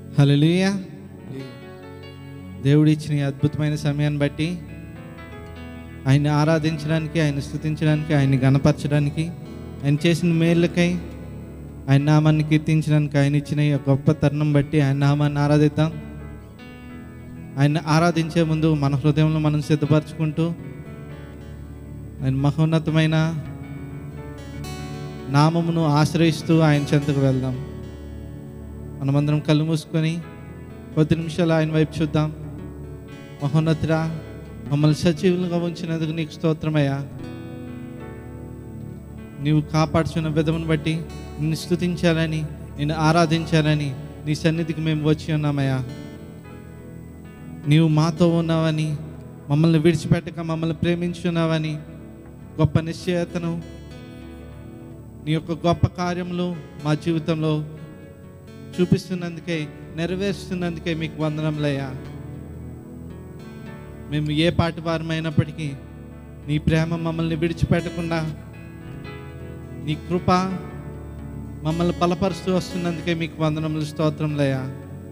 హల్లెలూయా దేవుడు ఇచ్చిన ఈ అద్భుతమైన సమయాన్ని బట్టి ఆయన్ని ఆరాధించడానికి ఆయన స్థుతించడానికి ఆయన్ని గణపరచడానికి ఆయన చేసిన మేళ్ళకై ఆయన నామాన్ని కీర్తించడానికి ఆయన ఇచ్చిన ఈ గొప్ప తరుణం బట్టి ఆయన నామాన్ని ఆరాధిద్దాం ఆయన ఆరాధించే ముందు మన హృదయంలో మనం సిద్ధపరచుకుంటూ ఆయన మహోన్నతమైన నామమును ఆశ్రయిస్తూ ఆయన చెంతకు వెళ్దాం మనమందరం కళ్ళు మూసుకొని కొద్ది నిమిషాలు ఆయన వైపు చూద్దాం మహోన్నతురా మమ్మల్ని సజీవులుగా ఉంచినందుకు నీకు స్తోత్రమయ్యా నీవు కాపాడుచున్న విధమును బట్టి నిన్ను స్థుతించాలని నిన్ను ఆరాధించాలని నీ సన్నిధికి మేము వచ్చి ఉన్నామయ్యా నీవు మాతో ఉన్నావని మమ్మల్ని విడిచిపెట్టక మమ్మల్ని ప్రేమించున్నావని గొప్ప నిశ్చయతను నీ యొక్క గొప్ప కార్యములు మా జీవితంలో చూపిస్తున్నందుకే నెరవేరుస్తున్నందుకే మీకు వందనములయ్యా మేము ఏ పాటి వారమైనప్పటికీ నీ ప్రేమ మమ్మల్ని విడిచిపెట్టకుండా నీ కృప మమ్మల్ని బలపరుస్తూ వస్తున్నందుకే మీకు వందనములు స్తోత్రంలయ్యా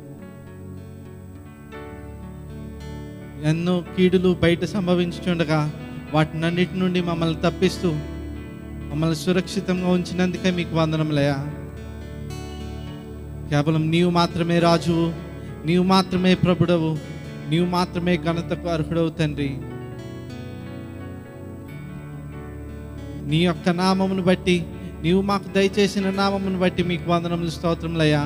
ఎన్నో కీడులు బయట సంభవించుచుండగా వాటినన్నిటి నుండి మమ్మల్ని తప్పిస్తూ మమ్మల్ని సురక్షితంగా ఉంచినందుకే మీకు వందనములయ్యా కేవలం నీవు మాత్రమే రాజువు నీవు మాత్రమే ప్రభుడవు నీవు మాత్రమే ఘనతకు అర్హుడవు తండ్రి నీ యొక్క నామమును బట్టి నీవు మాకు దయచేసిన నామమును బట్టి మీకు వందనములు స్తోత్రములయ్యా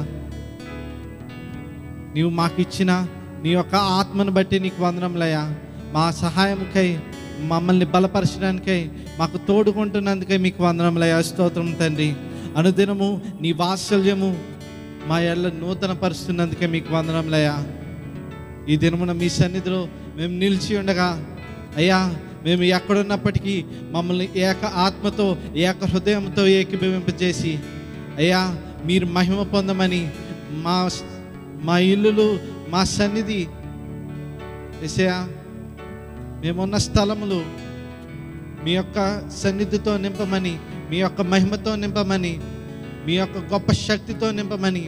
నీవు మాకు ఇచ్చిన నీ యొక్క ఆత్మను బట్టి నీకు వందనములయ్యా మా సహాయముకై మమ్మల్ని బలపరచడానికై మాకు తోడుకుంటున్నందుకై మీకు వందనములయ్యా స్తోత్రం తండ్రి అనుదినము నీ వాత్సల్యము మా ఎళ్ళ నూతన పరుస్తున్నందుకే మీకు వందనములయ్యా ఈ దినమున మీ సన్నిధిలో మేము నిలిచి ఉండగా అయ్యా మేము ఎక్కడున్నప్పటికీ మమ్మల్ని ఏక ఆత్మతో ఏక హృదయంతో ఏకీభవింపజేసి అయ్యా మీరు మహిమ పొందమని మా మా ఇల్లులు మా సన్నిధి ఎసయా మేమున్న స్థలములు మీ యొక్క సన్నిధితో నింపమని మీ యొక్క మహిమతో నింపమని మీ యొక్క గొప్ప శక్తితో నింపమని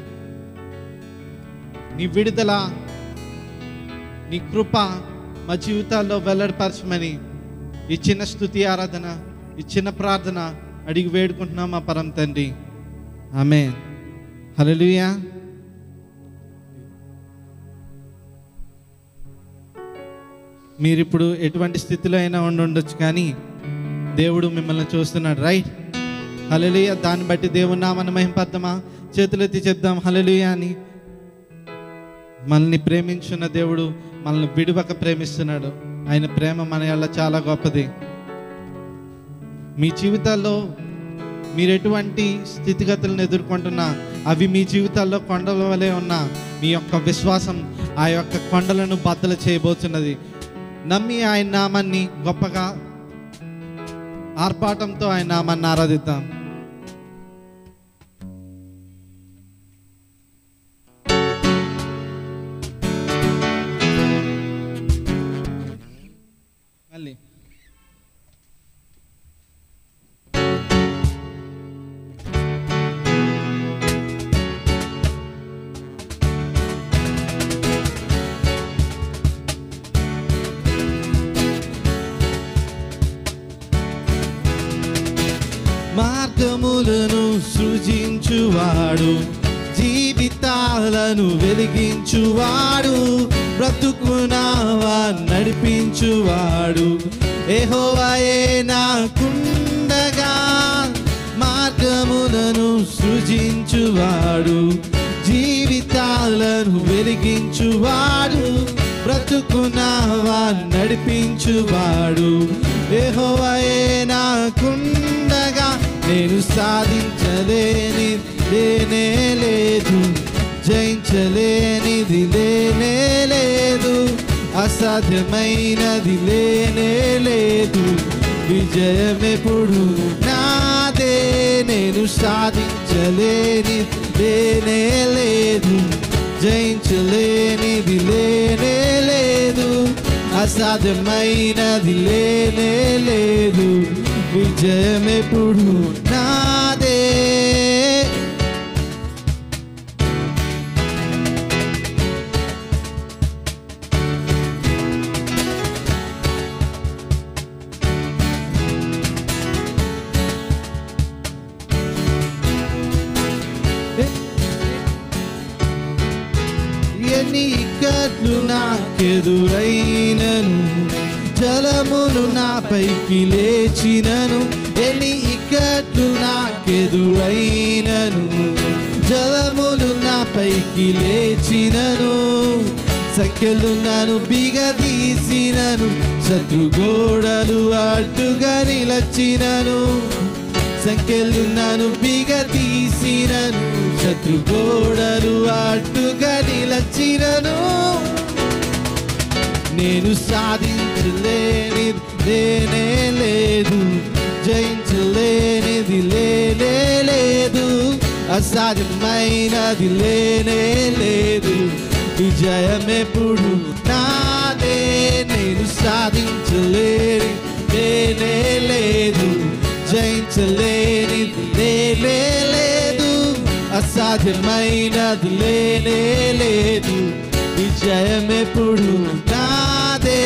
నీ విడుదల నీ కృప మా జీవితాల్లో వెల్లడిపరచమని ఈ చిన్న స్థుతి ఆరాధన ఈ చిన్న ప్రార్థన అడిగి వేడుకుంటున్నాం మా పరం తండ్రి ఆమె హల్లెలూయా మీరు ఇప్పుడు ఎటువంటి స్థితిలో అయినా ఉండి ఉండొచ్చు కానీ దేవుడు మిమ్మల్ని చూస్తున్నాడు రైట్ హలలుయ దాన్ని బట్టి దేవుని నామని మహింపద్దామా చేతులెత్తి చెప్దాం హలలుయ అని మనల్ని ప్రేమించున్న దేవుడు మనల్ని విడివక ప్రేమిస్తున్నాడు ఆయన ప్రేమ మన వల్ల చాలా గొప్పది మీ జీవితాల్లో మీరు ఎటువంటి స్థితిగతులను ఎదుర్కొంటున్నా అవి మీ జీవితాల్లో కొండల వలె ఉన్న మీ యొక్క విశ్వాసం ఆ యొక్క కొండలను బద్దలు చేయబోతున్నది నమ్మి ఆయన నామాన్ని గొప్పగా ఆర్పాటంతో ఆయన నామాన్ని ఆరాధిద్దాం మళ్ళీ మార్గములను సృజించువాడు జీవితాలను వెలిగించువాడు బ్రతుకునావా నడిపించువాడు ఎహోవాయే నాకుండగా మార్గములను సృజించువాడు జీవితాలను వెలిగించువాడు బ్రతుకునావా నడిపించువాడు ఎహోవాయే నాకుండగా నేను సాధించలేని లేనే లేదు జయించలేనిది లేనే లేదు అసాధ్యమైనది లేనే లేదు విజయమెప్పుడు నాదే నేను సాధించలేని లేనే లేదు జయించలేనిది లేనే లేదు అసాధ్యమైనది లేనే లేదు విజయమెప్పుడు నాదే ఇక్కట్లు నాకెదురైనను జలములు నాపైకి లేచినను ఎన్ని ఇక్కట్లు నాకెదురైనను జలములు నాపైకి లేచినను సంఖ్యలు నన్ను బిగదీసినను శత్రుగోడలు అడ్డుగా నిలచినను సంఖ్యలు నన్ను బిగదీసినను శత్రుగోడలు అడ్డుగా నిలచినను నేను సాధించలేని లేనే లేదు జయించలేనిది లేనే లేదు అసాధ్యమైనది లేనే లేదు విజయం ఎప్పుడు నాదే నేను సాధించలేని లేనే లేదు జయించలేనిది లేనే లేదు అసాధ్యమైనది లేనే లేదు విజయం ఎప్పుడు నాదే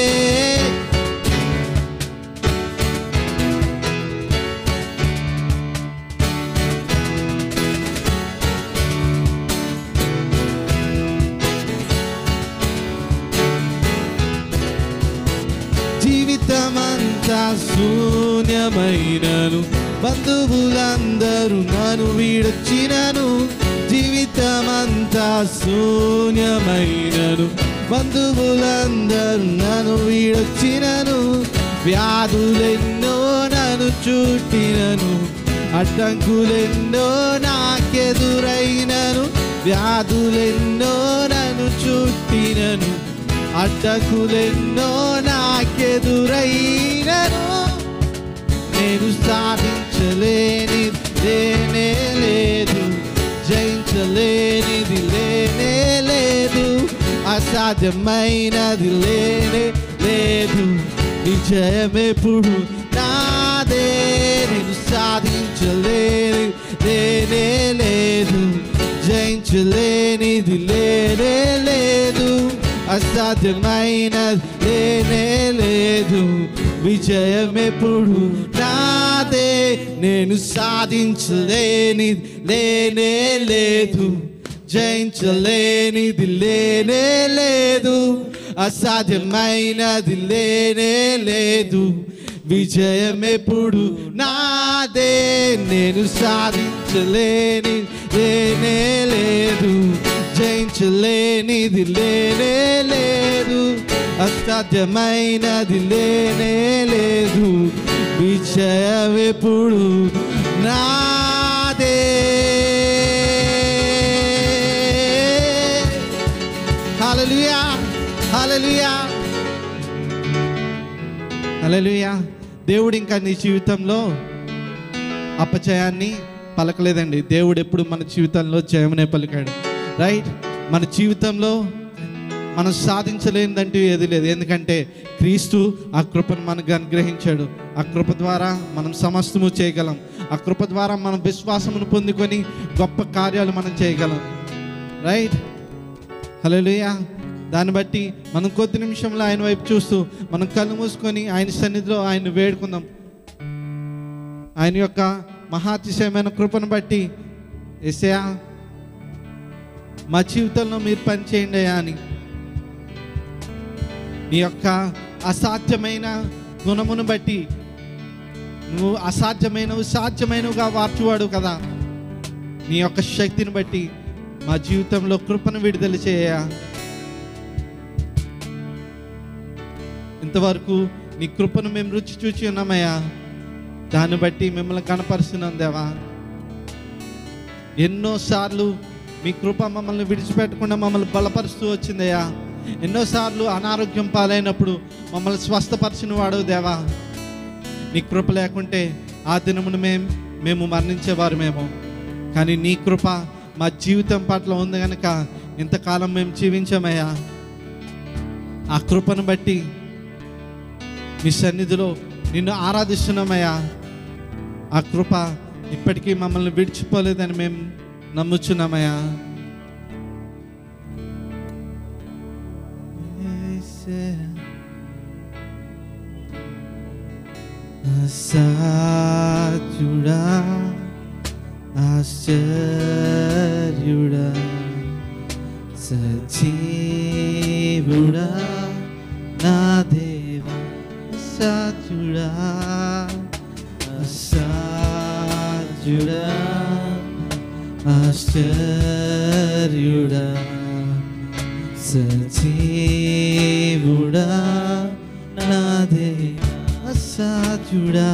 జీవితమంతా శూన్యమైనను బంధువులందరూ నన్ను వీడొచ్చినను జీవితమంతా శూన్యమైనను బంధువులందరూ నన్ను వీడొచ్చినను వ్యాధులెన్నో నన్ను చుట్టినను అడ్డంకులెన్నో నాకెదురైనను వ్యాధులెన్నో నన్ను చుట్టినను అడ్డకులెన్నో నాకెదురైనను నేను సాధించలేని లేనే లేదు జయించలేనిది లేనే లేదు అసాధ్యమైనది లేనే లేదు విజయమెప్పుడు నాదే నేను సాధించలేని లేనే లేదు జయించలేనిది లేనే లేదు అసాధ్యమైనది లేనే లేదు విజయం ఎప్పుడు నాదే నేను సాధించలేని లేనే లేదు జయించలేనిది లేనే లేదు అసాధ్యమైనది లేనే లేదు విజయం ఎప్పుడు నాదే నేను సాధించలేని లేనే లేదు జయించలేనిది లేనే లేదు అసాధ్యమైనది లేనే లేదు విజయం ఎప్పుడు నాదే హల్లెలూయా హల్లెలూయా హల్లెలూయా దేవుడు ఇంకా నీ జీవితంలో అపచయాన్ని పలకలేదండి దేవుడు ఎప్పుడు మన జీవితంలో జయమనే పలికాడు రైట్ మన జీవితంలో మనం సాధించలేనిదంటూ ఏది లేదు ఎందుకంటే క్రీస్తు ఆ కృపను మనకు అనుగ్రహించాడు ఆ కృప ద్వారా మనం సమస్తము చేయగలం ఆ కృప ద్వారా మనం విశ్వాసమును పొందుకొని గొప్ప కార్యాలు మనం చేయగలం రైట్ హలోయా దాన్ని బట్టి మనం కొద్ది నిమిషంలో ఆయన వైపు చూస్తూ మనం కళ్ళు మూసుకొని ఆయన సన్నిధిలో ఆయన వేడుకుందాం ఆయన యొక్క మహాతిశయమైన కృపను బట్టి ఎసయా మా జీవితంలో మీరు పనిచేయండి అయ్యా అని నీ యొక్క అసాధ్యమైన గుణమును బట్టి నువ్వు అసాధ్యమైనవి సాధ్యమైనవిగా మార్చువాడు కదా నీ యొక్క శక్తిని బట్టి మా జీవితంలో కృపను విడుదల చేయ ఇంతవరకు నీ కృపను మేము రుచి చూచి ఉన్నామయ్యా దాన్ని బట్టి మిమ్మల్ని కనపరుస్తున్నాం దేవా ఎన్నోసార్లు మీ కృప మమ్మల్ని విడిచిపెట్టకుండా మమ్మల్ని బలపరుస్తూ వచ్చిందయ్యా ఎన్నోసార్లు అనారోగ్యం పాలైనప్పుడు మమ్మల్ని స్వస్థపరిచిన వాడు దేవా నీ కృప లేకుంటే ఆ దినమును మేము మేము మరణించేవారు మేము కానీ నీ కృప మా జీవితం పట్ల ఉంది కనుక ఇంతకాలం మేము జీవించామయ్యా ఆ కృపను బట్టి మీ సన్నిధిలో నిన్ను ఆరాధిస్తున్నామయ్యా ఆ కృప ఇప్పటికీ మమ్మల్ని విడిచిపోలేదని మేము నమ్ముచున్నామయ్యా అసాధ్యుడా ఆశ్చర్యుడా సజీవుడా అసాధ్యుడా ఆశ్చర్యుడా సజీవుడా నాదే అసాధ్యుడా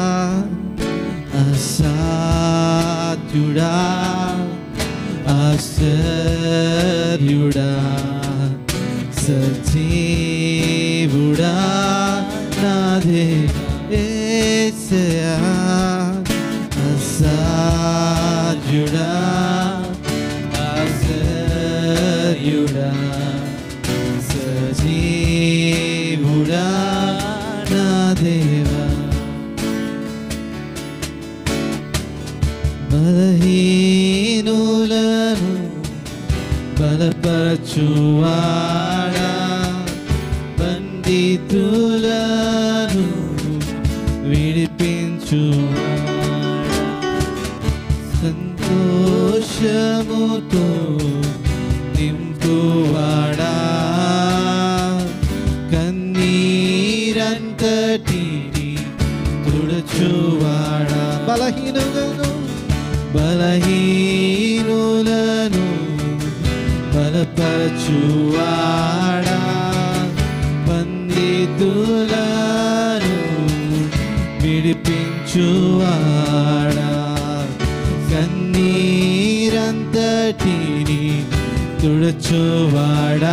అసాధ్యుడా ఆశ్చర్యుడా సజీవుడా నాదే ఏసయా అసాధ్యుడా ఆశ్చర్యుడా సజీవుడా నా దేవా బలహీనులను బలపరచువాడా బందితులను విడిపించువాడా సంతోషముతో నింపువాడా కన్నీరంతటిని తుడచువాడా బలహీనులను బలహీనులను బలపరచువాడా పండితులను విడిపించువాడా కన్నీరంతటిని తుడచువాడా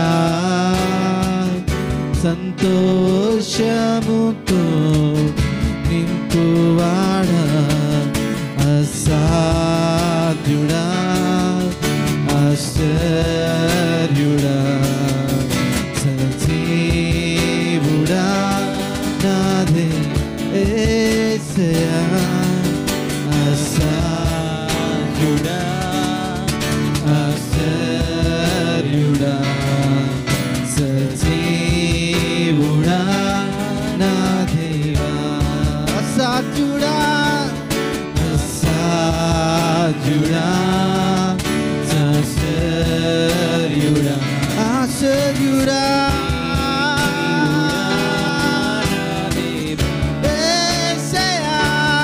సంతోషముతో నింపువాడా అసాధ్యుడా ఆశ్చర్యుడా సజీవుడా నాదే ఏసయా అసాధ్యుడా ఆశ్చర్యుడా సజీవుడా నా దేవా అసాధ్యుడా అసాధ్యుడా ఆశ్చర్యుడా ఆశ్చర్యుడా ఏసయ్యా,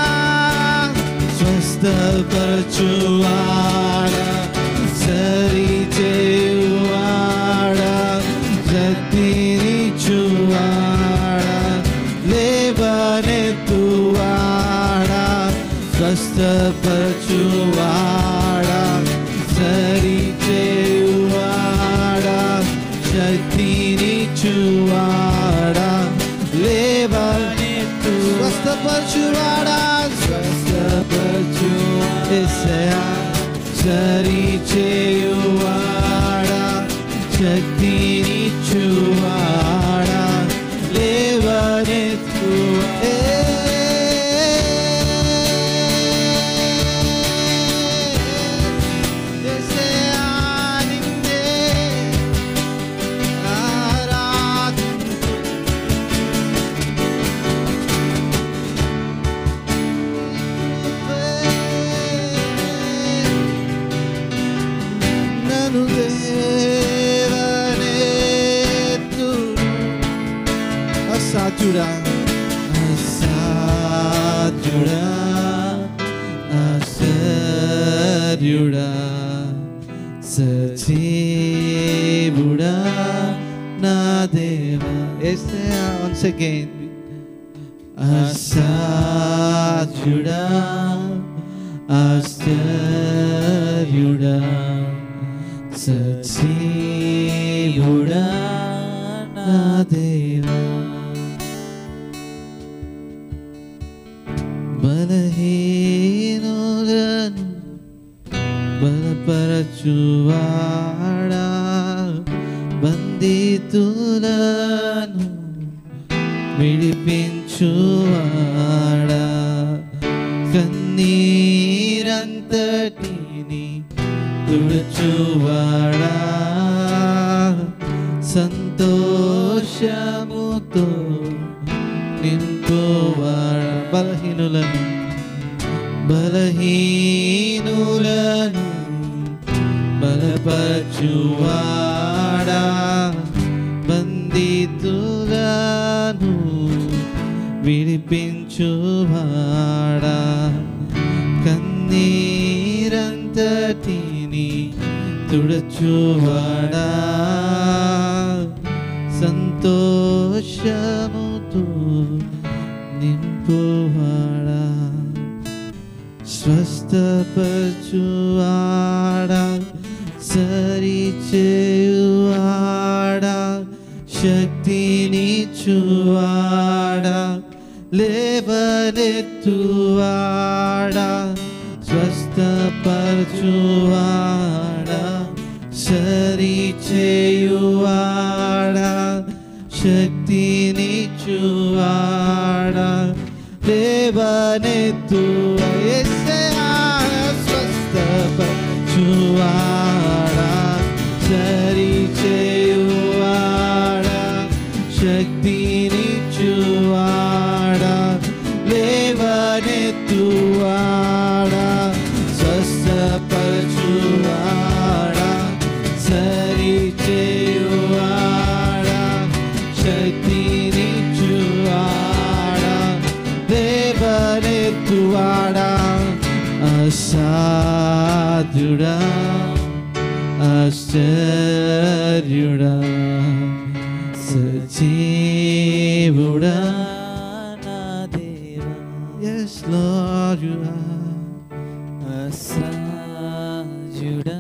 స్వస్థపరచువాడా సరి చేయువాడా శక్తినిచ్చువాడా లేవనెత్తువాడా స్వస్థపరచువాడా సరి చేయువాడా శక్తినిచ్చువాడా లేవనెత్తు స్వస్థపరచువాడా స్వస్థపరచు ఎస్సయా సరి చేయువాడా శక్తినిచ్చువాడా లేవనెత్తు ఎస్సయా నిన్నే ఆరాధి నన్ను దేవనేత్తు అసాధ్యుడా అసాధ్యుడా ఆశ్చర్యుడా సజీవుడా నా దేవా ఎస్తే వన్స్ అగైన్ అసాధ్యుడా ఆశ్చర్యుడా సజీవుడా నా దేవా బలహీనులను బలపరచువాడా బందితులను విడిపించువాడా కన్నీరంతటిని తుడుచువాడా సంతోషముతో నింపువాడా బలహీనులను బలహీనులను బలపరచువాడా బందితులను విడిపించువాడా తుడుచువాడా కన్నీరంతటిని తుడుచువాడా సంతోషముతో నింపువాడా స్వస్థపచువాడా సరిచేయువాడా శక్తిని చువాడా లేవనెత్తువాడా స్వస్థపరచువాడా సరిచేయువాడా శక్తిని చువాడా లేవనెత్తువా యేసయ్యా, స్వస్థపరచువాడా సరిచేయువాడా శక్తిని చువాడా లేవనెత్తువాడా స్వస్థపరచువాడా సరిచేయువాడా శక్తిని చువాడా దేవనెత్తువాడా అసాధ్యుడా ఆశ్చర్యుడా సజీవుడా నా దేవా ఎస్ లార్డ్ యు ఆర్ అసాధ్యుడా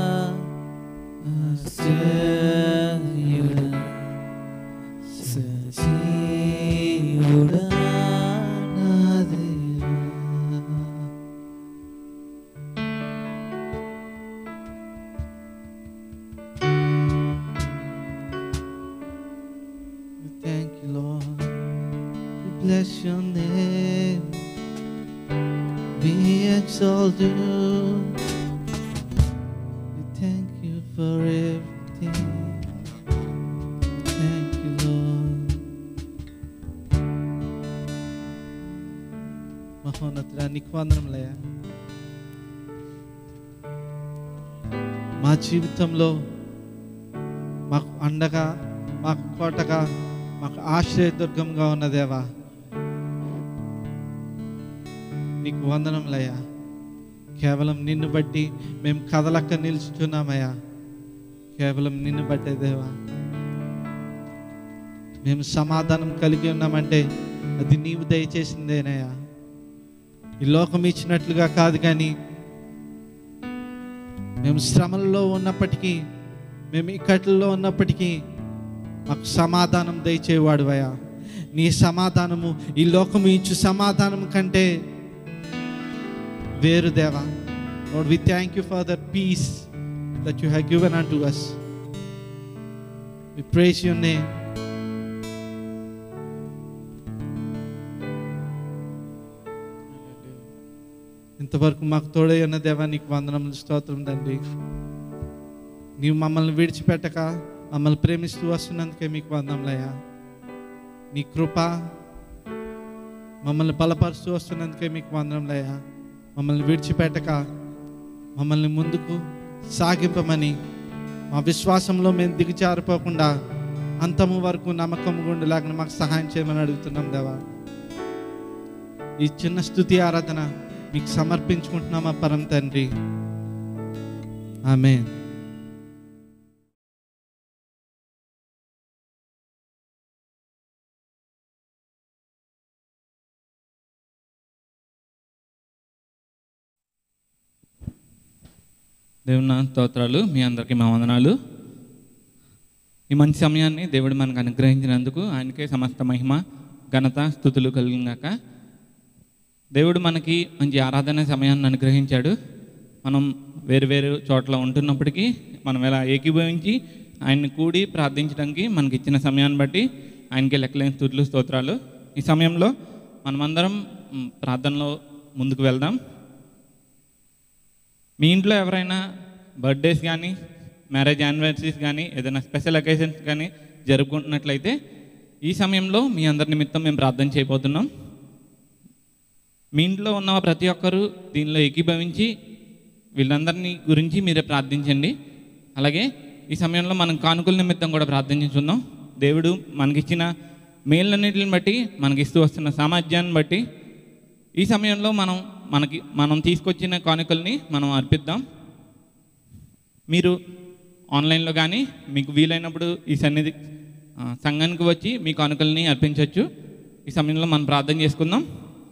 ఆశ్చర్యుడా సజీవుడా నా దేవా We thank you, Lord. We bless your name. We exalt you. We thank you for everything. We thank you, Lord. మహోన్నతుడా నీకు వందనములయ్యా మా జీవితంలో మాకు అండగా మాకు కోటగా మాకు ఆశ్రయదుర్గంగా ఉన్న దేవా నీకు వందనములయ్యా కేవలం నిన్ను బట్టి మేము కదలక్క నిలుచుతున్నామయ్యా కేవలం నిన్ను బట్టే దేవా మేము సమాధానం కలిగి ఉన్నామంటే అది నీవు దయచేసిందేనయ్యా ఈ లోకం ఇచ్చినట్లుగా కాదు కానీ మేము శ్రమల్లో ఉన్నప్పటికీ మేము ఇక్కట్లో ఉన్నప్పటికీ మాకు సమాధానం దయచేవాడువయ్యా నీ సమాధానము ఈ లోకము ఇచ్చు సమాధానం కంటే వేరు దేవా lord we thank you for that peace that you have given unto us we praise your name ఇంతవరకు మాకు తోడై ఉన్న దేవా నీకు వందనములు స్తోత్రం తండ్రి నీవు మమ్మల్ని విడిచిపెట్టక మమ్మల్ని ప్రేమిస్తూ వస్తున్నందుకే మీకు వందములయ్యా నీ కృప మమ్మల్ని బలపరుస్తూ వస్తున్నందుకే మీకు వందనములయ్యా మమ్మల్ని విడిచిపెట్టక మమ్మల్ని ముందుకు సాగింపమని మా విశ్వాసంలో మేము దిగజారిపోకుండా అంతము వరకు నమ్మకం గుండెలాగా మాకు సహాయం చేయమని అడుగుతున్నాం దేవా ఈ చిన్న స్థుతి ఆరాధన మీకు సమర్పించుకుంటున్నామా పరం తండ్రి ఆమె దేవుని స్తోత్రాలు మీ అందరికీ మా వందనాలు ఈ మంచి సమయాన్ని దేవుడు మనకు అనుగ్రహించినందుకు ఆయనకే సమస్త మహిమ ఘనత స్థుతులు కలిగినాక దేవుడు మనకి మంచి ఆరాధన సమయాన్ని అనుగ్రహించాడు మనం వేరు వేరు చోట్ల ఉంటున్నప్పటికీ మనం ఇలా ఏకీభవించి ఆయన్ని కూడి ప్రార్థించడానికి మనకి ఇచ్చిన సమయాన్ని బట్టి ఆయనకి లెక్కలేని స్థుతులు స్తోత్రాలు ఈ సమయంలో మనమందరం మ్, ప్రార్థనలో ముందుకు వెళ్దాం మీ ఇంట్లో ఎవరైనా బర్త్డేస్ కానీ మ్యారేజ్ యానివర్సరీస్ కానీ ఏదైనా స్పెషల్ అకేషన్స్ కానీ జరుపుకుంటున్నట్లయితే ఈ సమయంలో మీ అందరి నిమిత్తం మేము ప్రార్థన చేయబోతున్నాం మీ ఇంట్లో ఉన్న ప్రతి ఒక్కరూ దీనిలో ఏకీభవించి వీళ్ళందరినీ గురించి మీరే ప్రార్థించండి అలాగే ఈ సమయంలో మనం కానుకల నిమిత్తం కూడా ప్రార్థించుకుందాం దేవుడు మనకిచ్చిన మేళ్ళన్నిటిని బట్టి మనకి ఇస్తూ వస్తున్న సామర్థ్యాన్ని బట్టి ఈ సమయంలో మనం మనకి మనం తీసుకొచ్చిన కానుకల్ని మనం అర్పిద్దాం మీరు ఆన్లైన్లో కానీ మీకు వీలైనప్పుడు ఈ సన్నిధి ఆ, సంఘానికి వచ్చి మీ కానుకల్ని అర్పించవచ్చు ఈ సమయంలో మనం ప్రార్థన చేసుకుందాం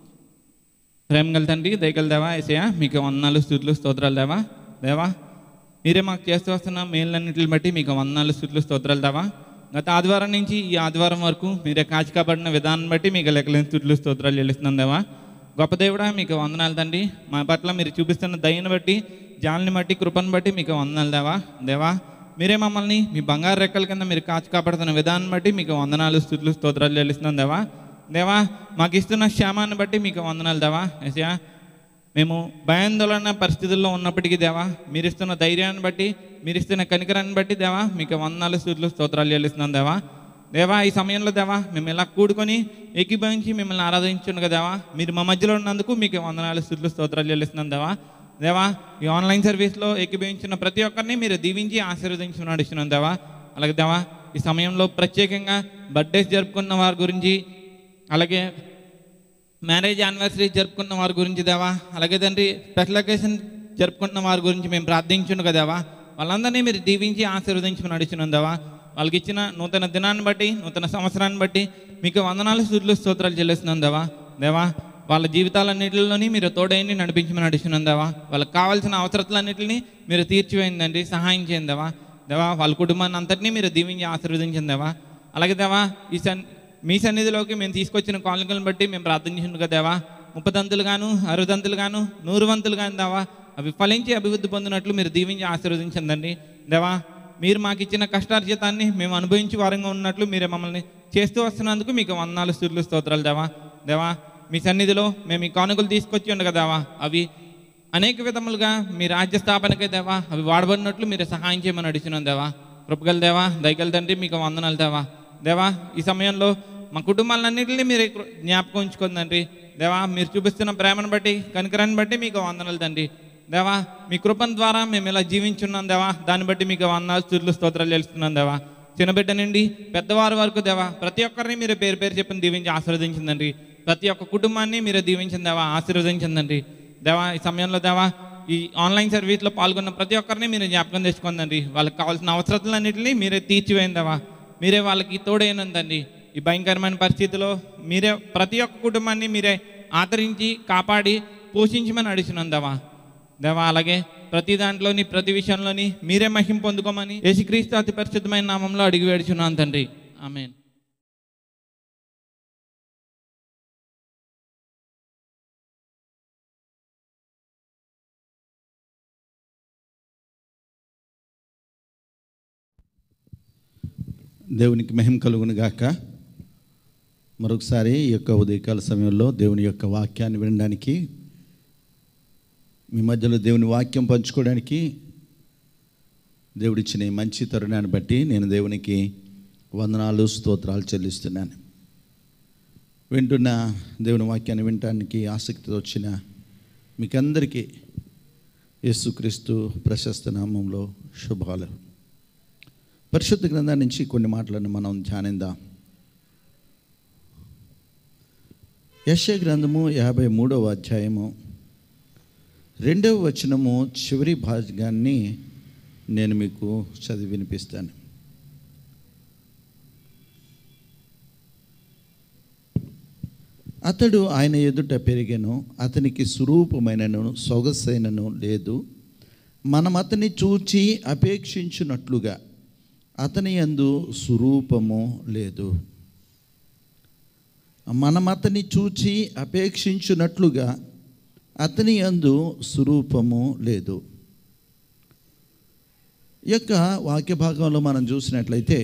ప్రేమ గల తండ్రి దయగల దేవా ఏసయ్య మీకు వందనాలు స్థుతులు స్తోత్రాలు దేవా దేవా మీరే మాకు చేస్తూ వస్తున్న మేలన్నింటిని బట్టి మీకు వందనాలు స్థుతులు స్తోత్రాలు దేవా గత ఆదివారం నుంచి ఈ ఆదివారం వరకు మీరే కాచి కాబడిన విధానం బట్టి మీకు లెక్కలేని స్థుతులు స్తోత్రాలు చెల్లిస్తున్నాం దేవా గొప్ప దేవుడా మీకు వందనాలు తండ్రి మా పట్ల మీరు చూపిస్తున్న దయను బట్టి జాలని బట్టి కృపను బట్టి మీకు వందనాలు దేవా దేవా మీరే మమ్మల్ని మీ బంగారు రెక్కల కింద మీరు కాచి కాపాడుతున్న విధానం బట్టి మీకు వందనాలు స్థుతులు స్తోత్రాలు చెల్లిస్తున్నాం దేవా దేవా మాకు ఇస్తున్న క్షేమాన్ని బట్టి మీకు వందనాలు దేవా ఎసయా మేము భయాందోళన పరిస్థితుల్లో ఉన్నప్పటికీ దేవా మీరు ఇస్తున్న ధైర్యాన్ని బట్టి మీరు ఇస్తున్న కనికరాన్ని బట్టి దేవా మీకు వందనాలు స్థుతులు స్తోత్రాలు చెల్లిస్తున్నాం దేవా దేవా ఈ సమయంలో దేవా మేము ఇలా కూడుకొని ఏకీభవించి మిమ్మల్ని ఆరాధించుండగా దేవా మీరు మా మధ్యలో ఉన్నందుకు మీకు వందనాలు స్థుతులు స్తోత్రాలు చెల్లిస్తున్నాం దేవా దేవా ఈ ఆన్లైన్ సర్వీస్లో ఏకీభవించిన ప్రతి ఒక్కరిని మీరు దీవించి ఆశీర్వదించి నడుస్తున్నాం దేవా అలాగే దేవా ఈ సమయంలో ప్రత్యేకంగా బర్త్డేస్ జరుపుకున్న వారి గురించి అలాగే మ్యారేజ్ యానివర్సరీ జరుపుకున్న వారి గురించి దేవా అలాగే తండ్రి స్పెషల్ అకేషన్ జరుపుకుంటున్న వారి గురించి మేము ప్రార్థించుండగా దేవా వాళ్ళందరినీ మీరు దీవించి ఆశీర్వదించి నడుచున్నాం దేవా వాళ్ళకి ఇచ్చిన నూతన దినాన్ని బట్టి నూతన సంవత్సరాన్ని బట్టి మీకు వందనాలు స్థుతులు స్తోత్రాలు చెల్లిస్తున్నాం దేవా దేవా వాళ్ళ జీవితాలన్నింటిలోని మీరు తోడైంది నడిపించమని నడుచున్నాం దేవా వాళ్ళకి కావాల్సిన అవసరతలన్నింటినీ మీరు తీర్చివేయండి సహాయం చేయండి దేవా దేవా వాళ్ళ కుటుంబాన్ని అంతటినీ మీరు దీవించి ఆశీర్వదించండి దేవా అలాగే దేవా ఈ సన్ మీ సన్నిధిలోకి మేము తీసుకొచ్చిన కానుకలను బట్టి మేము ప్రార్థించుండు కదా దేవా ముప్పదంతులు గాను అరుదంతులు గాను నూరు వంతులు గాను దేవా అవి ఫలించి అభివృద్ధి పొందినట్లు మీరు దీవించి ఆశీర్వదించండి దేవా మీరు మాకు ఇచ్చిన కష్టార్జితాన్ని మేము అనుభవించి వారంగా ఉన్నట్లు మీరే మమ్మల్ని చేస్తూ వస్తున్నందుకు మీకు వందనాలు స్థుతులు స్తోత్రాలు దేవా దేవా మీ సన్నిధిలో మేము ఈ కానుకలు తీసుకొచ్చి ఉండగా దేవా అవి అనేక విధములుగా మీ రాజ్య స్థాపనకే దేవా అవి వాడబడినట్లు మీరు సహాయం చేయమని అడిచినాం దేవా కృపగల దేవా దయగల తండ్రి మీకు వందనాలు దేవా దేవా ఈ సమయంలో మా కుటుంబాలన్నింటినీ మీరు కృ- జ్ఞాపకం ఉంచుకుందండి దేవా మీరు చూపిస్తున్న ప్రేమను బట్టి కనికరాన్ని బట్టి మీకు వందనాలు తండ్రి దేవా మీ కృపణ ద్వారా మేము ఇలా జీవించున్నాం దేవా దాన్ని బట్టి మీకు వందనాలు స్థుతులు స్తోత్రాలు తెలుస్తున్నాం దేవా చిన్నబిడ్డ నుండి పెద్దవారి వరకు దేవా ప్రతి ఒక్కరిని మీరు పేరు పేరు చెప్పిన దీవించి ఆశీర్వదించిందండి ప్రతి ఒక్క కుటుంబాన్ని మీరు దీవించింది దేవా ఆశీర్వదించిందండి దేవా ఈ సమయంలో దేవా ఈ ఆన్లైన్ సర్వీస్లో పాల్గొన్న ప్రతి ఒక్కరిని మీరు జ్ఞాపకం తెచ్చుకుందండి వాళ్ళకి కావాల్సిన అవసరతలన్నింటినీ మీరే తీర్చివేయందవా మీరే వాళ్ళకి తోడైనందండి ఈ భయంకరమైన పరిస్థితిలో మీరే ప్రతి ఒక్క కుటుంబాన్ని మీరే ఆదరించి కాపాడి పోషించమని అడిచినందవా దేవా అలాగే ప్రతి దాంట్లోని ప్రతి విషయంలోని మీరే మహిం పొందుకోమని యేసుక్రీస్తు అతి పరిశుద్ధమైన నామంలో అడిగి వేడుచున్నాను తండ్రి ఆమెన్ దేవునికి మహిమ కలుగును గాక మరొకసారి ఈ యొక్క ఉదయకాల సమయంలో దేవుని యొక్క వాక్యాన్ని వినడానికి మీ మధ్యలో దేవుని వాక్యం పంచుకోవడానికి దేవుడిచ్చిన ఈ మంచి తరుణాన్ని బట్టి నేను దేవునికి వందనాలు స్తోత్రాలు చెల్లిస్తున్నాను వింటున్న దేవుని వాక్యాన్ని వినటానికి ఆసక్తితో వచ్చిన మీకందరికీ యేసుక్రీస్తు ప్రశస్త నామంలో శుభాలు పరిశుద్ధ గ్రంథం నుంచి కొన్ని మాటలను మనం ధ్యానిద్దాం యశ గ్రంథము యాభై మూడవ అధ్యాయము రెండవ వచనము చివరి భాగాన్ని నేను మీకు చదివి వినిపిస్తాను అతడు ఆయన ఎదుట పెరిగెను అతనికి స్వరూపమైనను సొగసైనను లేదు మనం అతన్ని చూచి అపేక్షించున్నట్లుగా అతని యందు స్వరూపము లేదు మనం అతన్ని చూచి అపేక్షించున్నట్లుగా అతని యందు స్వరూపము లేదు ఈ యొక్క వాక్య భాగంలో మనం చూసినట్లయితే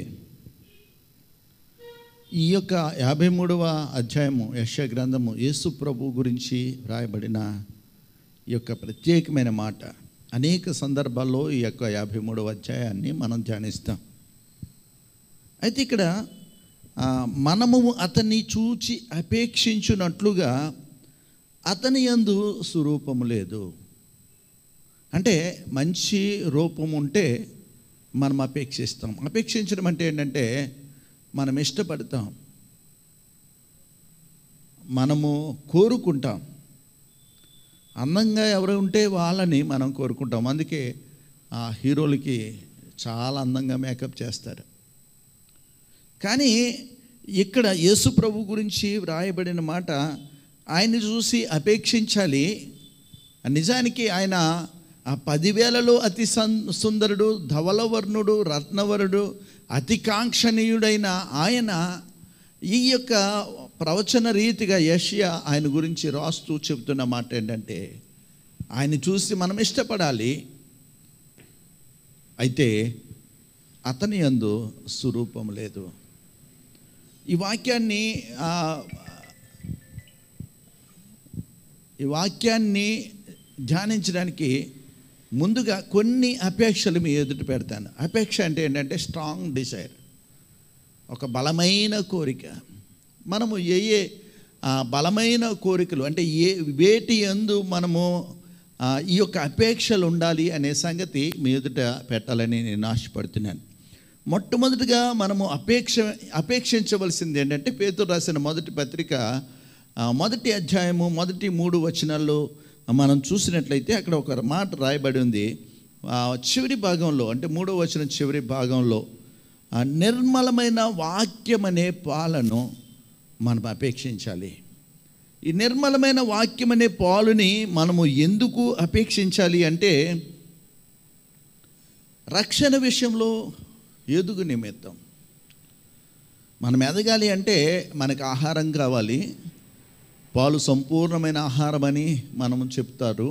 ఈ యొక్క యాభై మూడవ అధ్యాయము యశ గ్రంథము యేసు ప్రభు గురించి వ్రాయబడిన ఈ యొక్క ప్రత్యేకమైన మాట అనేక సందర్భాల్లో ఈ యొక్క యాభై మూడవ అధ్యాయాన్ని మనం ధ్యానిస్తాం అయితే ఇక్కడ ఆ, మనము అతన్ని చూచి అపేక్షించున్నట్లుగా అతని యందు స్వరూపము లేదు అంటే మంచి రూపం ఉంటే మనం అపేక్షిస్తాం అపేక్షించడం అంటే ఏంటంటే మనం ఇష్టపడతాం మనము కోరుకుంటాం అందంగా ఎవరు ఉంటే వాళ్ళని మనం కోరుకుంటాం అందుకే ఆ హీరోలకి చాలా అందంగా మేకప్ చేస్తారు కానీ ఇక్కడ యేసు ప్రభు గురించి వ్రాయబడిన మాట ఆయన్ని చూసి అపేక్షించాలి నిజానికి ఆయన ఆ పదివేలలో అతి సన్ సుందరుడు ధవలవర్ణుడు రత్నవరుడు అతి కాంక్షణీయుడైన ఆయన ఈ యొక్క ప్రవచన రీతిగా యష్యా ఆయన గురించి రాస్తూ చెబుతున్న మాట ఏంటంటే ఆయన చూసి మనం ఇష్టపడాలి అయితే అతని యందు స్వరూపం లేదు ఈ వాక్యాన్ని ఆ, ఈ వాక్యాన్ని ధ్యానించడానికి ముందుగా కొన్ని అపేక్షలు మీ ఎదుట పెడతాను అపేక్ష అంటే ఏంటంటే స్ట్రాంగ్ డిజైర్ ఒక బలమైన కోరిక మనము ఏ ఏ ఆ, బలమైన కోరికలు అంటే ఏ వేటి ఎందు మనము ఆ, ఈ యొక్క అపేక్షలు ఉండాలి అనే సంగతి మీ ఎదుట పెట్టాలని నేను ఆశపడుతున్నాను మొట్టమొదటిగా మనము అపేక్ష అపేక్షించవలసింది ఏంటంటే పేతురు రాసిన మొదటి పత్రిక ఆ, మొదటి అధ్యాయము మొదటి మూడు వచనాల్లో మనం చూసినట్లయితే అక్కడ ఒక మాట రాయబడి ఉంది ఆ, చివరి భాగంలో అంటే మూడో వచనం చివరి భాగంలో ఆ నిర్మలమైన వాక్యం అనే పాలను మనం అపేక్షించాలి ఈ నిర్మలమైన వాక్యం అనే పాలుని మనము ఎందుకు అపేక్షించాలి అంటే రక్షణ విషయంలో ఎదుగు నిమిత్తం మనం ఎదగాలి అంటే మనకు ఆహారం కావాలి పాలు సంపూర్ణమైన ఆహారం అని మనం చెప్తారు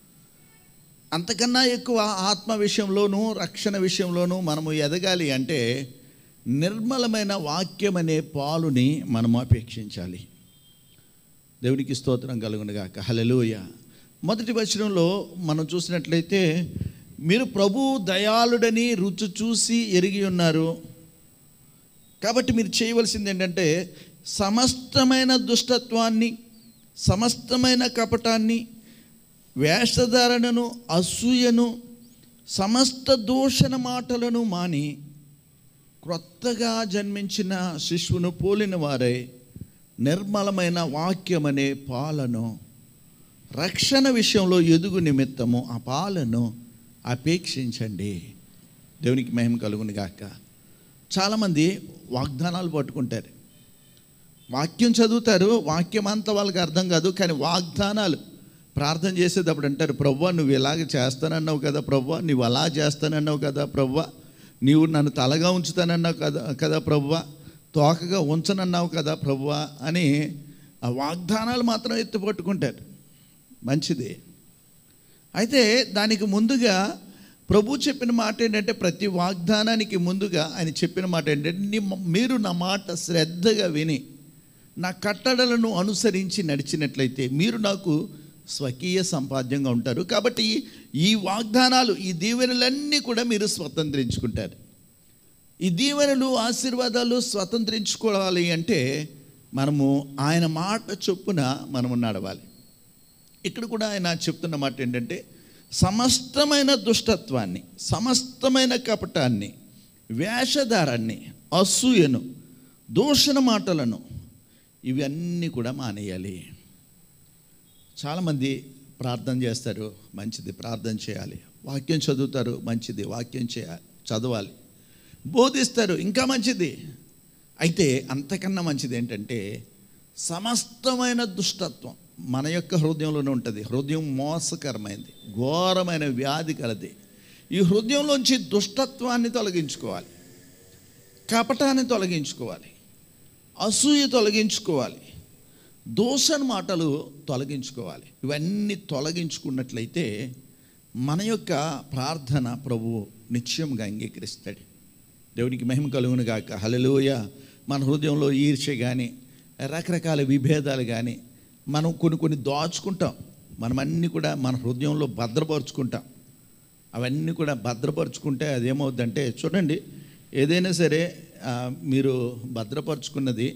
అంతకన్నా ఎక్కువ ఆత్మ విషయంలోనూ రక్షణ విషయంలోనూ మనము ఎదగాలి అంటే నిర్మలమైన వాక్యం అనే పాలుని మనము అపేక్షించాలి దేవునికి స్తోత్రం కలుగునుగాక హలెలూయ మొదటి వచనంలో మనం చూసినట్లయితే మీరు ప్రభు దయాళుడని రుచి చూసి ఎరిగి ఉన్నారు కాబట్టి మీరు చేయవలసింది ఏంటంటే సమస్తమైన దుష్టత్వాన్ని సమస్తమైన కపటాన్ని వేషధారణను అసూయను సమస్త దూషణ మాటలను మాని క్రొత్తగా జన్మించిన శిశువును పోలిన వారై నిర్మలమైన వాక్యమనే పాలను రక్షణ విషయంలో ఎదుగు నిమిత్తము ఆ పాలను అపేక్షించండి దేవునికి మహిమ కలుగును గాక చాలామంది వాగ్దానాలు పట్టుకుంటారు వాక్యం చదువుతారు వాక్యం అంతా వాళ్ళకి అర్థం కాదు కానీ వాగ్దానాలు ప్రార్థన చేసేటప్పుడు అంటారు ప్రవ్వా నువ్వు ఇలాగ చేస్తానన్నావు కదా ప్రవ్వా నువ్వు అలా చేస్తానన్నావు కదా ప్రవ్వా నీవు నన్ను తలగా ఉంచుతానన్నావు కదా కదా ప్రవ్వా తోకగా ఉంచనన్నావు కదా ప్రవ్వా అని ఆ వాగ్దానాలు మాత్రం ఎత్తి పట్టుకుంటారు మంచిది అయితే దానికి ముందుగా ప్రభు చెప్పిన మాట ఏంటంటే ప్రతి వాగ్దానానికి ముందుగా ఆయన చెప్పిన మాట ఏంటంటే నీ- మీరు నా మాట శ్రద్ధగా విని నా కట్టడలను అనుసరించి నడిచినట్లయితే మీరు నాకు స్వకీయ సంపాద్యంగా ఉంటారు కాబట్టి ఈ వాగ్దానాలు ఈ దీవెనలన్నీ కూడా మీరు స్వతంత్రించుకుంటారు ఈ దీవెనలు ఆశీర్వాదాలు స్వతంత్రించుకోవాలి అంటే మనము ఆయన మాట చొప్పున మనము నడవాలి ఇక్కడ కూడా ఆయన చెప్తున్న మాట ఏంటంటే సమస్తమైన దుష్టత్వాన్ని సమస్తమైన కపటాన్ని వేషధారాన్ని అసూయను దూషణ మాటలను ఇవన్నీ కూడా మానేయాలి చాలామంది ప్రార్థన చేస్తారు మంచిది ప్రార్థన చేయాలి వాక్యం చదువుతారు మంచిది వాక్యం చేయాలి చదవాలి బోధిస్తారు ఇంకా మంచిది అయితే అంతకన్నా మంచిది ఏంటంటే సమస్తమైన దుష్టత్వం మన యొక్క హృదయంలోనే ఉంటుంది హృదయం మోసకరమైంది ఘోరమైన వ్యాధి కలది ఈ హృదయంలోంచి దుష్టత్వాన్ని తొలగించుకోవాలి కపటాన్ని తొలగించుకోవాలి అసూయ తొలగించుకోవాలి దోషణ మాటలు తొలగించుకోవాలి ఇవన్నీ తొలగించుకున్నట్లయితే మన యొక్క ప్రార్థన ప్రభువు నిశ్చయంగా అంగీకరిస్తాడు దేవునికి మహిమ కలుగును గాక హలలోయ మన హృదయంలో ఈర్ష్య కానీ రకరకాల విభేదాలు కానీ మనం కొన్ని కొన్ని దాచుకుంటాం మనం అన్నీ కూడా మన హృదయంలో భద్రపరుచుకుంటాం అవన్నీ కూడా భద్రపరుచుకుంటే అదేమవుద్దంటే చూడండి ఏదైనా సరే ఆ, మీరు భద్రపరుచుకున్నది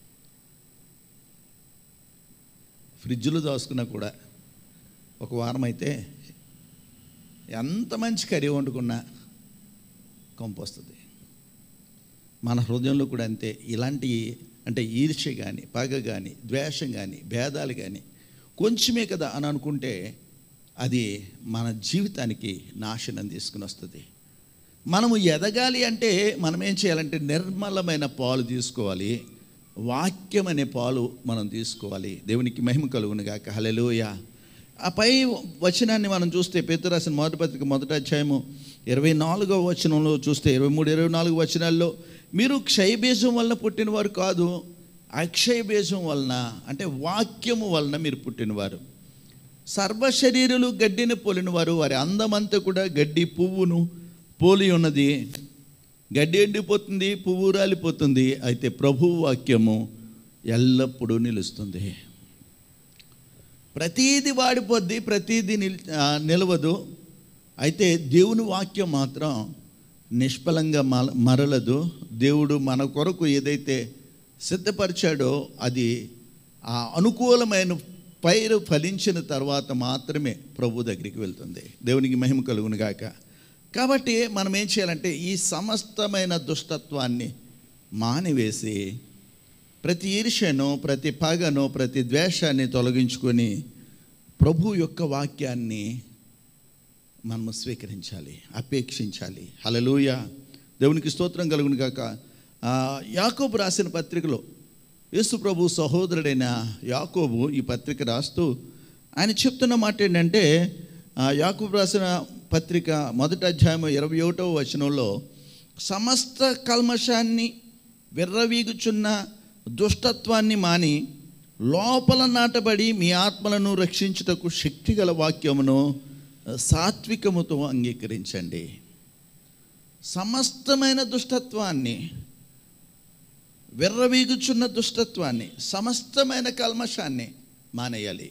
ఫ్రిడ్జ్లో దాచుకున్నా కూడా ఒక వారం అయితే ఎంత మంచి కర్రీ వండుకున్నా కంపు వస్తుంది మన హృదయంలో కూడా అంతే ఇలాంటి అంటే ఈర్ష్య కానీ పగ కానీ ద్వేషం కానీ భేదాలు కానీ కొంచెమే కదా అని అనుకుంటే అది మన జీవితానికి నాశనం తీసుకుని వస్తుంది మనము ఎదగాలి అంటే మనం ఏం చేయాలంటే నిర్మలమైన పాలు తీసుకోవాలి వాక్యం అనే పాలు మనం తీసుకోవాలి దేవునికి మహిమ కలుగును గాక హలెలూయ ఆ పై వచనాన్ని మనం చూస్తే పేతురు రాసిన మొదటి పత్రిక మొదటి అధ్యాయము ఇరవై నాలుగో వచనంలో చూస్తే ఇరవై మూడు ఇరవై నాలుగు వచనాల్లో మీరు క్షయబీజం వలన పుట్టినవారు కాదు అక్షయ బీజం వలన అంటే వాక్యము వలన మీరు పుట్టినవారు సర్వ శరీరులు గడ్డిని పోలినవారు వారి అందమంతా కూడా గడ్డి పువ్వును పోలి ఉన్నది గడ్డి ఎండిపోతుంది పువ్వు రాలిపోతుంది అయితే ప్రభు వాక్యము ఎల్లప్పుడూ నిలుస్తుంది ప్రతీది వాడిపోద్ది ప్రతీది నిల్ ఆ, నిలవదు అయితే దేవుని వాక్యం మాత్రం నిష్ఫలంగా మల మరలదు దేవుడు మన కొరకు ఏదైతే సిద్ధపరిచాడో అది ఆ అనుకూలమైన పైరు ఫలించిన తర్వాత మాత్రమే ప్రభు దగ్గరికి వెళ్తుంది దేవునికి మహిమ కలుగును గాక కాబట్టి మనం ఏం చేయాలంటే ఈ సమస్తమైన దుష్టత్వాన్ని మానివేసి ప్రతి ఈర్ష్యను ప్రతి పగను ప్రతి ద్వేషాన్ని తొలగించుకొని ప్రభు యొక్క వాక్యాన్ని మనము స్వీకరించాలి అపేక్షించాలి హలలుయ దేవునికి స్తోత్రం కలుగును గాక ఆ, యాకోబు రాసిన పత్రికలో యేసు ప్రభు సహోదరుడైన యాకోబు ఈ పత్రిక రాస్తూ ఆయన చెప్తున్న మాట ఏంటంటే ఆ, యాకోబు రాసిన పత్రిక మొదటి అధ్యాయం ఇరవై ఒకటవ వచనంలో సమస్త కల్మషాన్ని విర్రవీగుచున్న దుష్టత్వాన్ని మాని లోపల నాటబడి మీ ఆత్మలను రక్షించుటకు శక్తిగల వాక్యమును సాత్వికముతో అంగీకరించండి సమస్తమైన దుష్టత్వాన్ని విర్రవీగుచున్న దుష్టత్వాన్ని సమస్తమైన కల్మషాన్ని మానేయాలి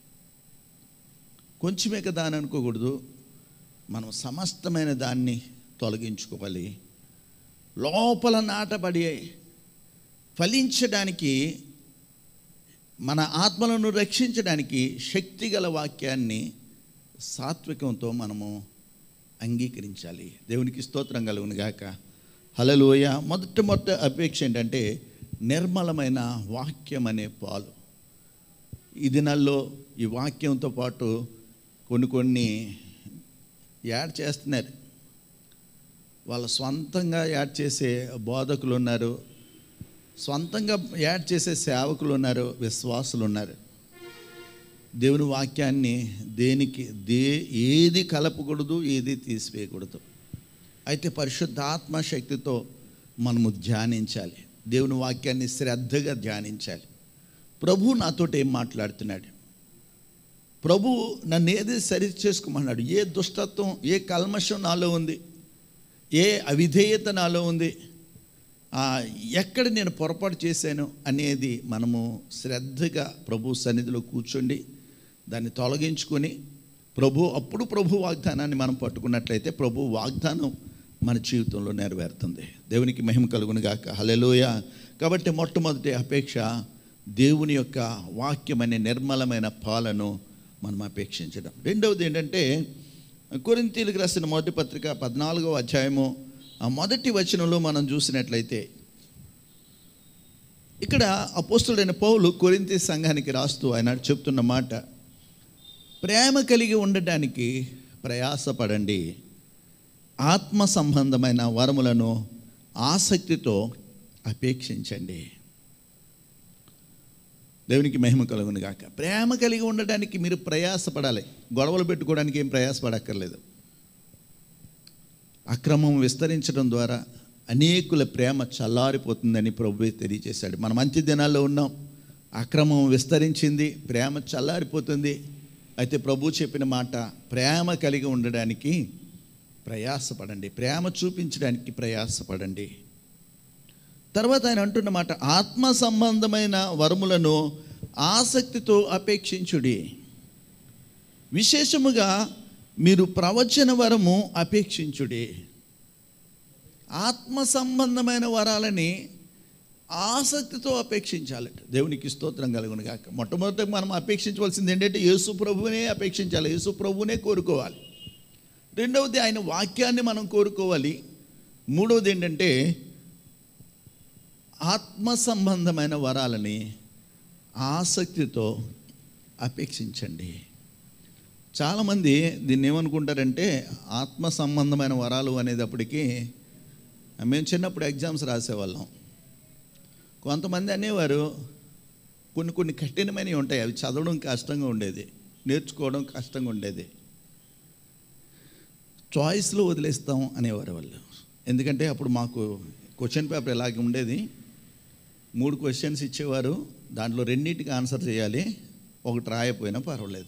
కొంచెమే కదా అని అనుకోకూడదు మనం సమస్తమైన దాన్ని తొలగించుకోవాలి లోపల నాటబడి ఫలించడానికి మన ఆత్మలను రక్షించడానికి శక్తిగల వాక్యాన్ని సాత్వికంతో మనము అంగీకరించాలి దేవునికి స్తోత్రం కలుగును గాక హలలోయ మొదటి మొదటి అపేక్ష ఏంటంటే నిర్మలమైన వాక్యం అనే పాలు ఈ దినాల్లో ఈ వాక్యంతో పాటు కొన్ని కొన్ని యాడ్ చేస్తున్నారు వాళ్ళ స్వంతంగా యాడ్ చేసే బోధకులు ఉన్నారు స్వంతంగా యాడ్ చేసే సేవకులు ఉన్నారు విశ్వాసులు ఉన్నారు దేవుని వాక్యాన్ని దేనికి దే ఏది కలపకూడదు ఏది తీసివేయకూడదు అయితే పరిశుద్ధాత్మ శక్తితో మనము ధ్యానించాలి దేవుని వాక్యాన్ని శ్రద్ధగా ధ్యానించాలి ప్రభు నాతోటి ఏం మాట్లాడుతున్నాడు ప్రభు నన్ను ఏది సరి చేసుకోమన్నాడు ఏ దుష్టత్వం ఏ కల్మషం నాలో ఉంది ఏ అవిధేయత నాలో ఉంది ఆ, ఎక్కడ నేను పొరపాటు చేశాను అనేది మనము శ్రద్ధగా ప్రభు సన్నిధిలో కూర్చోండి దాన్ని తొలగించుకొని ప్రభు అప్పుడు ప్రభు వాగ్దానాన్ని మనం పట్టుకున్నట్లయితే ప్రభు వాగ్దానం మన జీవితంలో నెరవేరుతుంది దేవునికి మహిమ కలుగును గాక హలెలోయ కాబట్టి మొట్టమొదటి అపేక్ష దేవుని యొక్క వాక్యం అనే నిర్మలమైన పాలను మనం అపేక్షించడం రెండవది ఏంటంటే కొరింతీలకు రాసిన మొదటి పత్రిక పద్నాలుగవ అధ్యాయము ఆ మొదటి వచనంలో మనం చూసినట్లయితే ఇక్కడ అపోస్తుడైన పౌలు కొరింతి సంఘానికి రాస్తూ ఆయన చెప్తున్న మాట ప్రేమ కలిగి ఉండటానికి ప్రయాసపడండి ఆత్మ సంబంధమైన వరములను ఆసక్తితో అపేక్షించండి దేవునికి మహిమ కలుగును గాక ప్రేమ కలిగి ఉండడానికి మీరు ప్రయాసపడాలి గొడవలు పెట్టుకోవడానికి ఏం ప్రయాసపడక్కర్లేదు అక్రమం విస్తరించడం ద్వారా అనేకుల ప్రేమ చల్లారిపోతుందని ప్రభు తెలియజేశాడు మనం మంచి దినాల్లో ఉన్నాం అక్రమం విస్తరించింది ప్రేమ చల్లారిపోతుంది అయితే ప్రభు చెప్పిన మాట ప్రేమ కలిగి ఉండడానికి ప్రయాసపడండి ప్రేమ చూపించడానికి ప్రయాసపడండి తర్వాత ఆయన అంటున్న మాట ఆత్మ సంబంధమైన వరములను ఆసక్తితో అపేక్షించుడి విశేషముగా మీరు ప్రవచన వరము అపేక్షించుడి ఆత్మ సంబంధమైన వరాలని ఆసక్తితో అపేక్షించాలట దేవునికి స్తోత్రం కలుగును గాక మొట్టమొదటి మనం అపేక్షించవలసింది ఏంటంటే యేసు ప్రభువునే అపేక్షించాలి యేసు ప్రభువునే కోరుకోవాలి రెండవది ఆయన వాక్యాన్ని మనం కోరుకోవాలి మూడవది ఏంటంటే ఆత్మ సంబంధమైన వరాలని ఆసక్తితో అపేక్షించండి చాలామంది దీన్ని ఏమనుకుంటారంటే ఆత్మ సంబంధమైన వరాలు అనేటప్పటికీ మేము చిన్నప్పుడు ఎగ్జామ్స్ రాసేవాళ్ళం కొంతమంది అనేవారు కొన్ని కొన్ని కఠినమైనవి ఉంటాయి అవి చదవడం కష్టంగా ఉండేది నేర్చుకోవడం కష్టంగా ఉండేది చాయిస్లో వదిలేస్తాం అనేవారు వాళ్ళు ఎందుకంటే అప్పుడు మాకు క్వశ్చన్ పేపర్ ఇలాగే ఉండేది మూడు క్వశ్చన్స్ ఇచ్చేవారు దాంట్లో రెండింటికి ఆన్సర్ చేయాలి ఒకటి రాయపోయినా పర్వాలేదు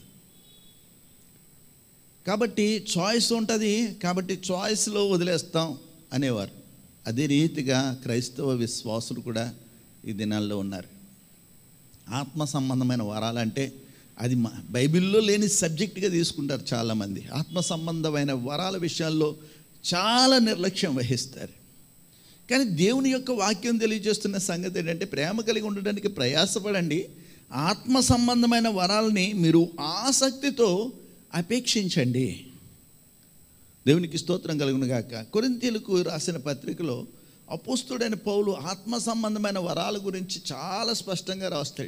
కాబట్టి చాయిస్ ఉంటుంది కాబట్టి చాయిస్లో వదిలేస్తాం అనేవారు అదే రీతిగా క్రైస్తవ విశ్వాసులు కూడా ఈ దినాల్లో ఉన్నారు ఆత్మ సంబంధమైన వరాలంటే అది మా బైబిల్లో లేని సబ్జెక్ట్గా తీసుకుంటారు చాలామంది ఆత్మ సంబంధమైన వరాల విషయాల్లో చాలా నిర్లక్ష్యం వహిస్తారు కానీ దేవుని యొక్క వాక్యం తెలియజేస్తున్న సంగతి ఏంటంటే ప్రేమ కలిగి ఉండడానికి ప్రయాసపడండి ఆత్మ సంబంధమైన వరాలని మీరు ఆసక్తితో అపేక్షించండి దేవునికి స్తోత్రం కలుగును గాక కొరింతీలకు రాసిన పత్రికలో అపోస్తుడైన పౌలు ఆత్మ సంబంధమైన వరాల గురించి చాలా స్పష్టంగా రాస్తాడు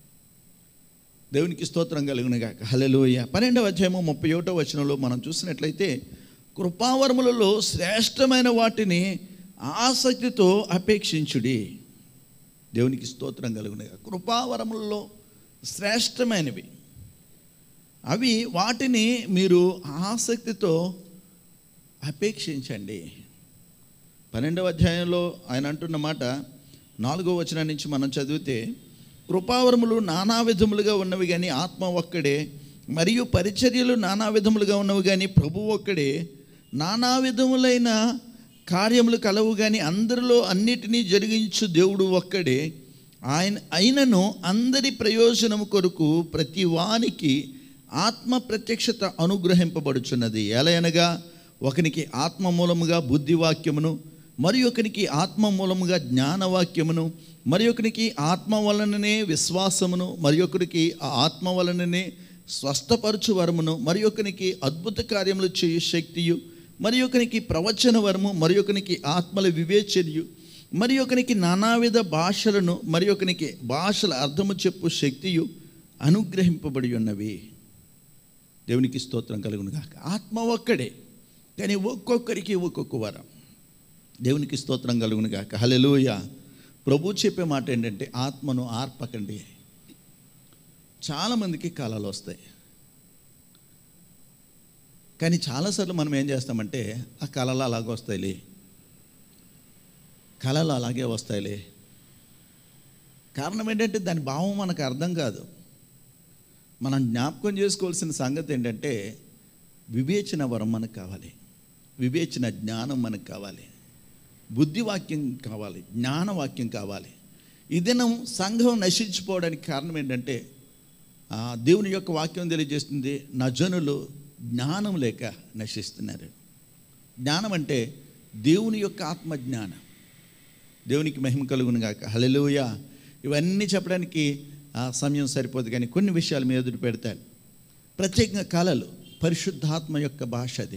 దేవునికి స్తోత్రం కలుగును గాక హల్లెలూయ పన్నెండవ అధ్యాయము ముప్పై ఒకటో వచనంలో మనం చూసినట్లయితే కృపావరములలో శ్రేష్టమైన వాటిని ఆసక్తితో అపేక్షించుడి దేవునికి స్తోత్రం కలుగును గాక కృపావరములలో శ్రేష్టమైనవి అవి వాటిని మీరు ఆసక్తితో అపేక్షించండి పన్నెండవ అధ్యాయంలో ఆయన అంటున్న మాట నాలుగో వచనం నుంచి మనం చదివితే కృపావరములు నానా విధములుగా ఉన్నవి కానీ ఆత్మ ఒక్కడే మరియు పరిచర్యలు నానా విధములుగా ఉన్నవి కానీ ప్రభు ఒక్కడే నానా విధములైన కార్యములు కలవు కానీ అందరిలో అన్నిటినీ జరిగించు దేవుడు ఒక్కడే ఆయన అయినను అందరి ప్రయోజనము కొరకు ప్రతి వానికి ఆత్మ ప్రత్యక్షత అనుగ్రహింపబడుచున్నది ఎలయనగా ఒకనికి ఆత్మ మూలముగా బుద్ధివాక్యమును మరి ఒకనికి ఆత్మ మూలముగా జ్ఞానవాక్యమును మరి ఒకనికి ఆత్మ వలననే విశ్వాసమును మరి ఒకరికి ఆ ఆత్మ వలననే స్వస్థపరచు వరమును మరి ఒకనికి అద్భుత కార్యములు చేయు శక్తియు మరి ఒకనికి ప్రవచన వరము మరి ఒకనికి ఆత్మల వివేచనయు మరి ఒకనికి నానావిధ భాషలను మరి ఒకనికి భాషల అర్థము చెప్పు శక్తియు అనుగ్రహింపబడి ఉన్నవి దేవునికి స్తోత్రం కలుగును గాక ఆత్మ ఒక్కడే కానీ ఒక్కొక్కరికి ఒక్కొక్క వరం దేవునికి స్తోత్రం కలుగును గాక హలెలూయ ప్రభు చెప్పే మాట ఏంటంటే ఆత్మను ఆర్పకండి చాలామందికి కళలు వస్తాయి కానీ చాలాసార్లు మనం ఏం చేస్తామంటే ఆ కళలు అలాగే వస్తాయిలే కళలు అలాగే వస్తాయిలే కారణం ఏంటంటే దాని భావం మనకు అర్థం కాదు మనం జ్ఞాపకం చేసుకోవాల్సిన సంగతి ఏంటంటే వివేచన వరం మనకు కావాలి వివేచన జ్ఞానం మనకు కావాలి బుద్ధివాక్యం కావాలి జ్ఞానవాక్యం కావాలి ఈ దినం సంఘం నశించిపోవడానికి కారణం ఏంటంటే ఆ, దేవుని యొక్క వాక్యం తెలియజేస్తుంది నా జనులు జ్ఞానం లేక నశిస్తున్నారు జ్ఞానం అంటే దేవుని యొక్క ఆత్మ జ్ఞానం దేవునికి మహిమ కలుగును గాక హల్లెలూయ ఇవన్నీ చెప్పడానికి ఆ సమయం సరిపోదు కానీ కొన్ని విషయాలు మీ ఎదురు పెడతాను ప్రత్యేకంగా కళలు పరిశుద్ధాత్మ యొక్క భాష అది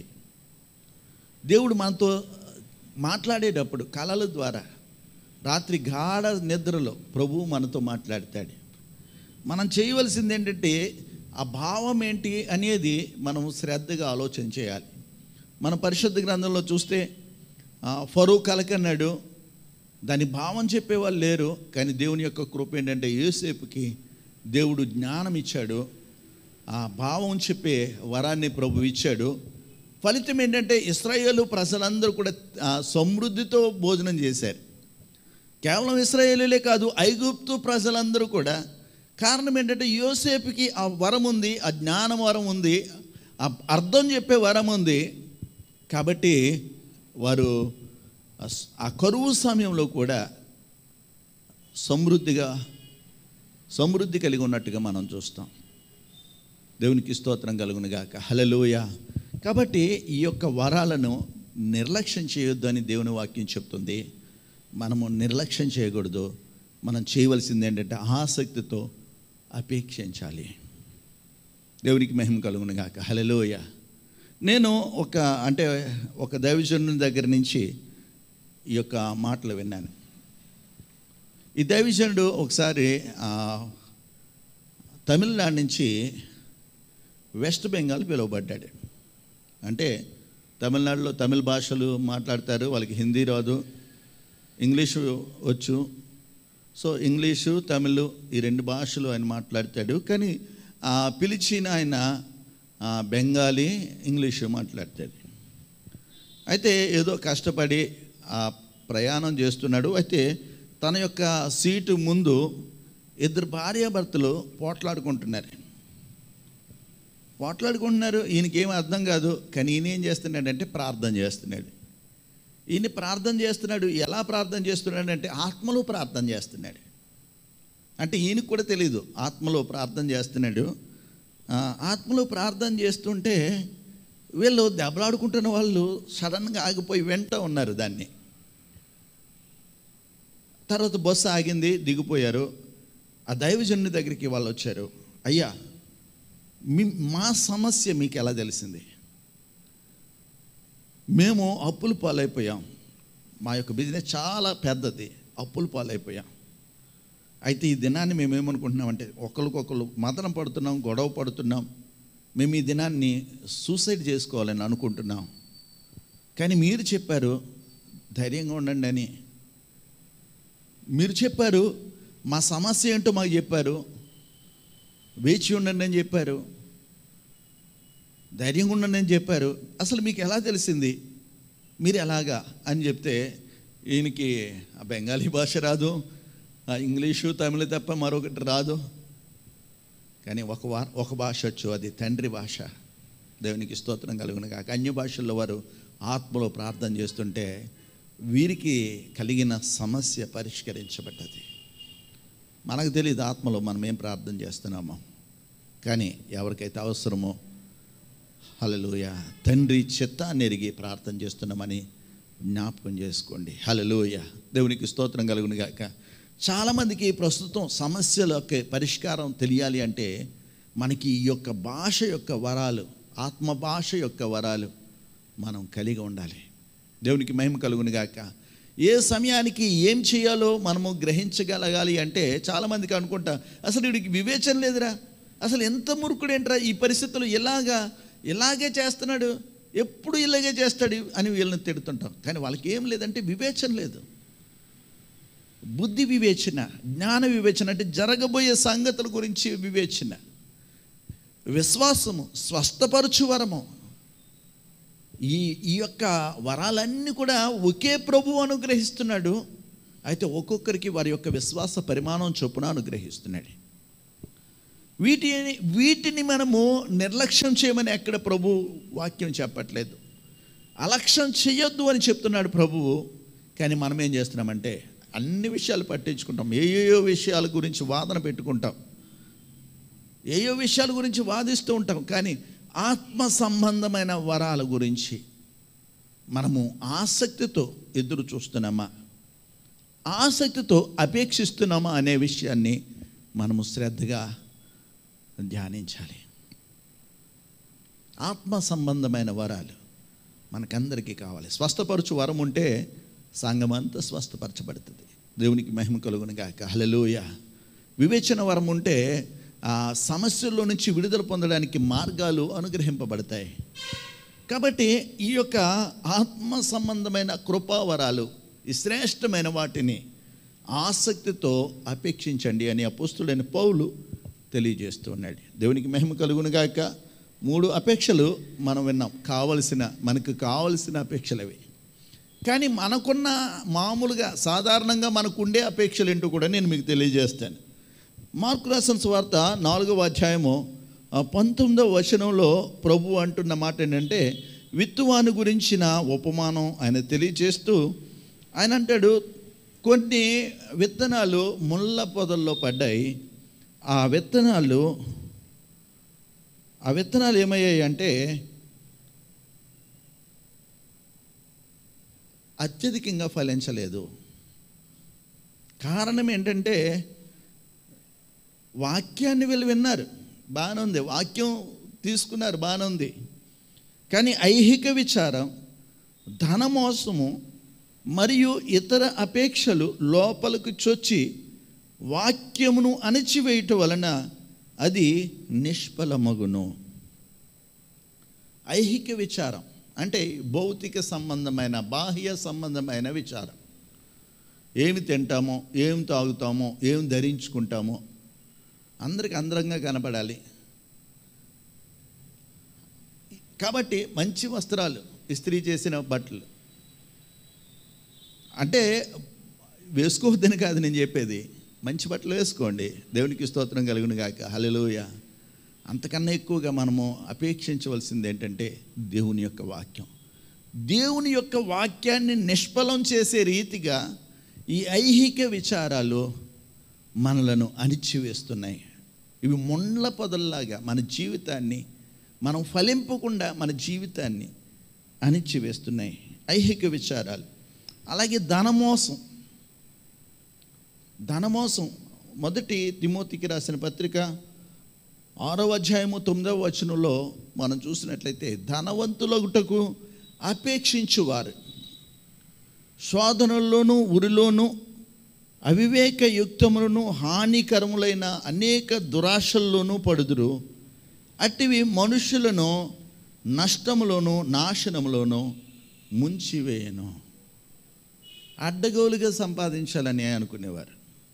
దేవుడు మనతో మాట్లాడేటప్పుడు కళల ద్వారా రాత్రి గాఢ నిద్రలో ప్రభువు మనతో మాట్లాడతాడు మనం చేయవలసింది ఏంటంటే ఆ భావం ఏంటి అనేది మనం శ్రద్ధగా ఆలోచన చేయాలి మన పరిశుద్ధ గ్రంథంలో చూస్తే ఆ, ఫరూ కలకన్నాడు దాని భావం చెప్పేవాళ్ళు లేరు కానీ దేవుని యొక్క కృప ఏంటంటే యోసేపుకి దేవుడు జ్ఞానం ఇచ్చాడు ఆ భావం చెప్పే వరాన్ని ప్రభు ఇచ్చాడు ఫలితం ఏంటంటే ఇస్రాయేలు ప్రజలందరూ కూడా ఆ, సమృద్ధితో భోజనం చేశారు కేవలం ఇస్రాయేలీలే కాదు ఐగుప్తు ప్రజలందరూ కూడా కారణం ఏంటంటే యోసేపుకి ఆ వరం ఉంది ఆ జ్ఞానం వరం ఉంది ఆ అర్థం చెప్పే వరం ఉంది కాబట్టి వారు ఆ స- ఆ కరువు సమయంలో కూడా సమృద్ధిగా సమృద్ధి కలిగి ఉన్నట్టుగా మనం చూస్తాం దేవునికి స్తోత్రం కలుగును గాక హలలోయ కాబట్టి ఈ యొక్క వరాలను నిర్లక్ష్యం చేయొద్దు అని దేవుని వాక్యం చెప్తుంది మనము నిర్లక్ష్యం చేయకూడదు మనం చేయవలసింది ఏంటంటే ఆసక్తితో అపేక్షించాలి దేవునికి మహిమ కలుగును గాక హలలోయ నేను ఒక అంటే ఒక దైవజనుని దగ్గర నుంచి ఈ యొక్క మాటలు విన్నాను ఈ దైవజనుడు ఒకసారి ఆ, తమిళనాడు నుంచి వెస్ట్ బెంగాల్ పిలువబడ్డాడు అంటే తమిళనాడులో తమిళ భాషలు మాట్లాడతారు వాళ్ళకి హిందీ రాదు ఇంగ్లీషు వచ్చు సో ఇంగ్లీషు తమిళ్ ఈ రెండు భాషలు ఆయన మాట్లాడతాడు కానీ ఆ పిలిచిన ఆయన ఆ, బెంగాలీ ఇంగ్లీషు మాట్లాడతాడు అయితే ఏదో కష్టపడి ఆ ప్రయాణం చేస్తున్నాడు అయితే తన యొక్క సీటు ముందు ఇద్దరు భార్యాభర్తలు పోట్లాడుకుంటున్నారు పోట్లాడుకుంటున్నారు ఈయనకి ఏం అర్థం కాదు కానీ ఈయన ఏం చేస్తున్నాడంటే ప్రార్థన చేస్తున్నాడు ఈయన ప్రార్థన చేస్తున్నాడు ఎలా ప్రార్థన చేస్తున్నాడు అంటే ఆత్మలో ప్రార్థన చేస్తున్నాడు అంటే ఈయనకు కూడా తెలియదు ఆత్మలో ప్రార్థన చేస్తున్నాడు ఆ, ఆత్మలో ప్రార్థన చేస్తుంటే వీళ్ళు దెబ్బలాడుకుంటున్న వాళ్ళు సడన్గా ఆగిపోయి వెంట ఉన్నారు దాన్ని తర్వాత బస్సు ఆగింది దిగిపోయారు ఆ దైవజనుని దగ్గరికి వాళ్ళు వచ్చారు అయ్యా మీ మా సమస్య మీకు ఎలా తెలిసింది మేము అప్పులు పాలైపోయాం మా యొక్క బిజినెస్ చాలా పెద్దది అప్పులు పాలైపోయాం అయితే ఈ దినాన్ని మేము ఏమనుకుంటున్నామంటే ఒకరికొకరు మదన పడుతున్నాం గొడవ పడుతున్నాం మేము ఈ దినాన్ని సూసైడ్ చేసుకోవాలని అనుకుంటున్నాం కానీ మీరు చెప్పారు ధైర్యంగా ఉండండి అని మీరు చెప్పారు మా సమస్య ఏంటో మాకు చెప్పారు వేచి ఉండండి అని చెప్పారు ధైర్యంగా ఉండండి అని చెప్పారు అసలు మీకు ఎలా తెలిసింది మీరు ఎలాగా అని చెప్తే ఈయనకి ఆ బెంగాలీ భాష రాదు ఆ ఇంగ్లీషు తమిళ తప్ప మరొకటి రాదు కానీ ఒక వా ఒక భాష వచ్చు అది తండ్రి భాష దేవునికి స్తోత్రం కలుగును కాక అన్య భాషల్లో వారు ఆత్మలో ప్రార్థన చేస్తుంటే వీరికి కలిగిన సమస్య పరిష్కరించబడ్డది మనకు తెలియదు ఆత్మలో మనం ఏం ప్రార్థన చేస్తున్నామో కానీ ఎవరికైతే అవసరమో హలలుయ తండ్రి చిత్తాన్ని ఎరిగి ప్రార్థన చేస్తున్నామని జ్ఞాపకం చేసుకోండి హలలుయ దేవునికి స్తోత్రం కలుగును గాక చాలామందికి ప్రస్తుతం సమస్యలకి పరిష్కారం తెలియాలి అంటే మనకి ఈ యొక్క భాష యొక్క వరాలు ఆత్మ భాష యొక్క వరాలు మనం కలిగి ఉండాలి దేవునికి మహిమ కలుగును గాక ఏ సమయానికి ఏం చేయాలో మనము గ్రహించగలగాలి అంటే చాలామందికి అనుకుంటా అసలు వీడికి వివేచన లేదురా అసలు ఎంత మురుకుడేంట్రా ఈ పరిస్థితులు ఎలాగా ఇలాగే చేస్తున్నాడు ఎప్పుడు ఇలాగే చేస్తాడు అని వీళ్ళని తిడుతుంటాం కానీ వాళ్ళకి ఏం లేదంటే వివేచన లేదు బుద్ధి వివేచన జ్ఞాన వివేచన అంటే జరగబోయే సంగతుల గురించి వివేచన విశ్వాసము స్వస్థపరచు వరము ఈ ఈ యొక్క వరాలన్నీ కూడా ఒకే ప్రభు అనుగ్రహిస్తున్నాడు అయితే ఒక్కొక్కరికి వారి యొక్క విశ్వాస పరిమాణం చొప్పున అనుగ్రహిస్తున్నాడు వీటిని వీటిని మనము నిర్లక్ష్యం చేయమని ఎక్కడ ప్రభు వాక్యం చెప్పట్లేదు అలక్ష్యం చేయొద్దు అని చెప్తున్నాడు ప్రభువు కానీ మనం ఏం చేస్తున్నామంటే అన్ని విషయాలు పట్టించుకుంటాం ఏయో విషయాల గురించి వాదన పెట్టుకుంటాం ఏయో విషయాల గురించి వాదిస్తూ ఉంటాం కానీ ఆత్మ సంబంధమైన వరాల గురించి మనము ఆసక్తితో ఎదురు చూస్తున్నామా ఆసక్తితో అపేక్షిస్తున్నామా అనే విషయాన్ని మనము శ్రద్ధగా ధ్యానించాలి ఆత్మ సంబంధమైన వరాలు మనకందరికీ కావాలి స్వస్థపరచు వరం ఉంటే సంఘమంతా స్వస్థపరచబడుతుంది దేవునికి మహిమ కలుగును గాక హలలోయ వివేచన వరం ఉంటే ఆ సమస్యల్లో నుంచి విడుదల పొందడానికి మార్గాలు అనుగ్రహింపబడతాయి కాబట్టి ఈ యొక్క ఆత్మ సంబంధమైన కృపావరాలు ఈ శ్రేష్టమైన వాటిని ఆసక్తితో అపేక్షించండి అని అపుస్తుడైన పౌలు తెలియజేస్తూ ఉన్నాడు దేవునికి మహిమ కలుగును గాక మూడు అపేక్షలు మనం విన్నాం కావలసిన మనకు కావలసిన అపేక్షలు అవి కానీ మనకున్న మామూలుగా సాధారణంగా మనకుండే అపేక్షలు ఏంటో కూడా నేను మీకు తెలియజేస్తాను మార్కు రాసిన స్వార్త నాలుగవ అధ్యాయము ఆ పంతొమ్మిదవ వచనంలో ప్రభు అంటున్న మాట ఏంటంటే విత్తువాని గురించిన ఉపమానం ఆయన తెలియజేస్తూ ఆయన అంటాడు కొన్ని విత్తనాలు ముళ్ళ పొదల్లో పడ్డాయి ఆ విత్తనాలు ఆ విత్తనాలు ఏమయ్యాయి అంటే అత్యధికంగా ఫలించలేదు కారణం ఏంటంటే వాక్యాన్ని వీళ్ళు విన్నారు బాగానే ఉంది వాక్యం తీసుకున్నారు బాగానే ఉంది కానీ ఐహిక విచారం ధనమోసము మరియు ఇతర అపేక్షలు లోపలికి చొచ్చి వాక్యమును అణచివేయటం వలన అది నిష్ఫలమగును ఐహిక విచారం అంటే భౌతిక సంబంధమైన బాహ్య సంబంధమైన విచారం ఏమి తింటామో ఏం తాగుతామో ఏం ధరించుకుంటామో అందరికి అందంగా కనపడాలి కాబట్టి మంచి వస్త్రాలు ఇస్త్రీ చేసిన బట్టలు అంటే వేసుకోవద్దని కాదు నేను చెప్పేది మంచి బట్టలు వేసుకోండి దేవునికి స్తోత్రం కలుగును గాక హల్లెలూయ అంతకన్నా ఎక్కువగా మనము అపేక్షించవలసింది ఏంటంటే దేవుని యొక్క వాక్యం దేవుని యొక్క వాక్యాన్ని నిష్ఫలం చేసే రీతిగా ఈ ఐహిక విచారాలు మనలను అణిచివేస్తున్నాయి ఇవి ముండ్ల పొదల్లాగా మన జీవితాన్ని మనం ఫలింపకుండా మన జీవితాన్ని అణిచివేస్తున్నాయి ఐహిక విచారాలు అలాగే ధనమోసం ధనమోసం మొదటి తిమోతికి రాసిన పత్రిక ఆరవ అధ్యాయము తొమ్మిదవ వచనంలో మనం చూసినట్లయితే ధనవంతులగుటకు అపేక్షించువారు శోధనల్లోనూ ఉరిలోనూ అవివేక యుక్తములను హానికరములైన అనేక దురాశల్లోనూ పడుదురు అట్టివి మనుషులను నష్టములోను నాశనములోను ముంచివేయను అడ్డగోలుగా సంపాదించాలని అనుకునేవారు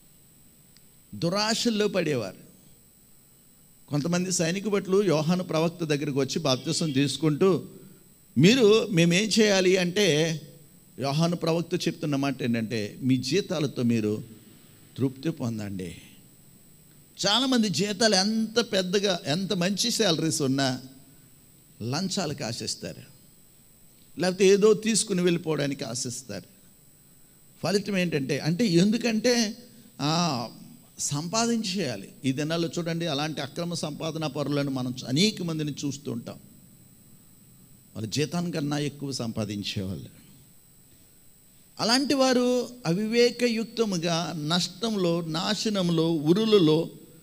దురాశల్లో పడేవారు కొంతమంది సైనిక భటులు యోహాను ప్రవక్త దగ్గరికి వచ్చి బాప్తిసం తీసుకుంటూ మీరు మేమేం చేయాలి అంటే యోహాను ప్రవక్త చెప్తున్న మాట ఏంటంటే మీ జీతాలతో మీరు తృప్తి పొందండి చాలామంది జీతాలు ఎంత పెద్దగా ఎంత మంచి శాలరీస్ ఉన్నా లంచాలకు ఆశిస్తారు లేకపోతే ఏదో తీసుకుని వెళ్ళిపోవడానికి ఆశిస్తారు ఫలితం ఏంటంటే అంటే ఎందుకంటే ఆ, సంపాదించేయాలి ఈ దినాల్లో చూడండి అలాంటి అక్రమ సంపాదన పరులను మనం అనేక మందిని చూస్తూ ఉంటాం వాళ్ళ జీతానికన్నా ఎక్కువ సంపాదించేవాళ్ళు అలాంటి వారు అవివేకయుక్తముగా నష్టంలో నాశనంలో ఉరులలో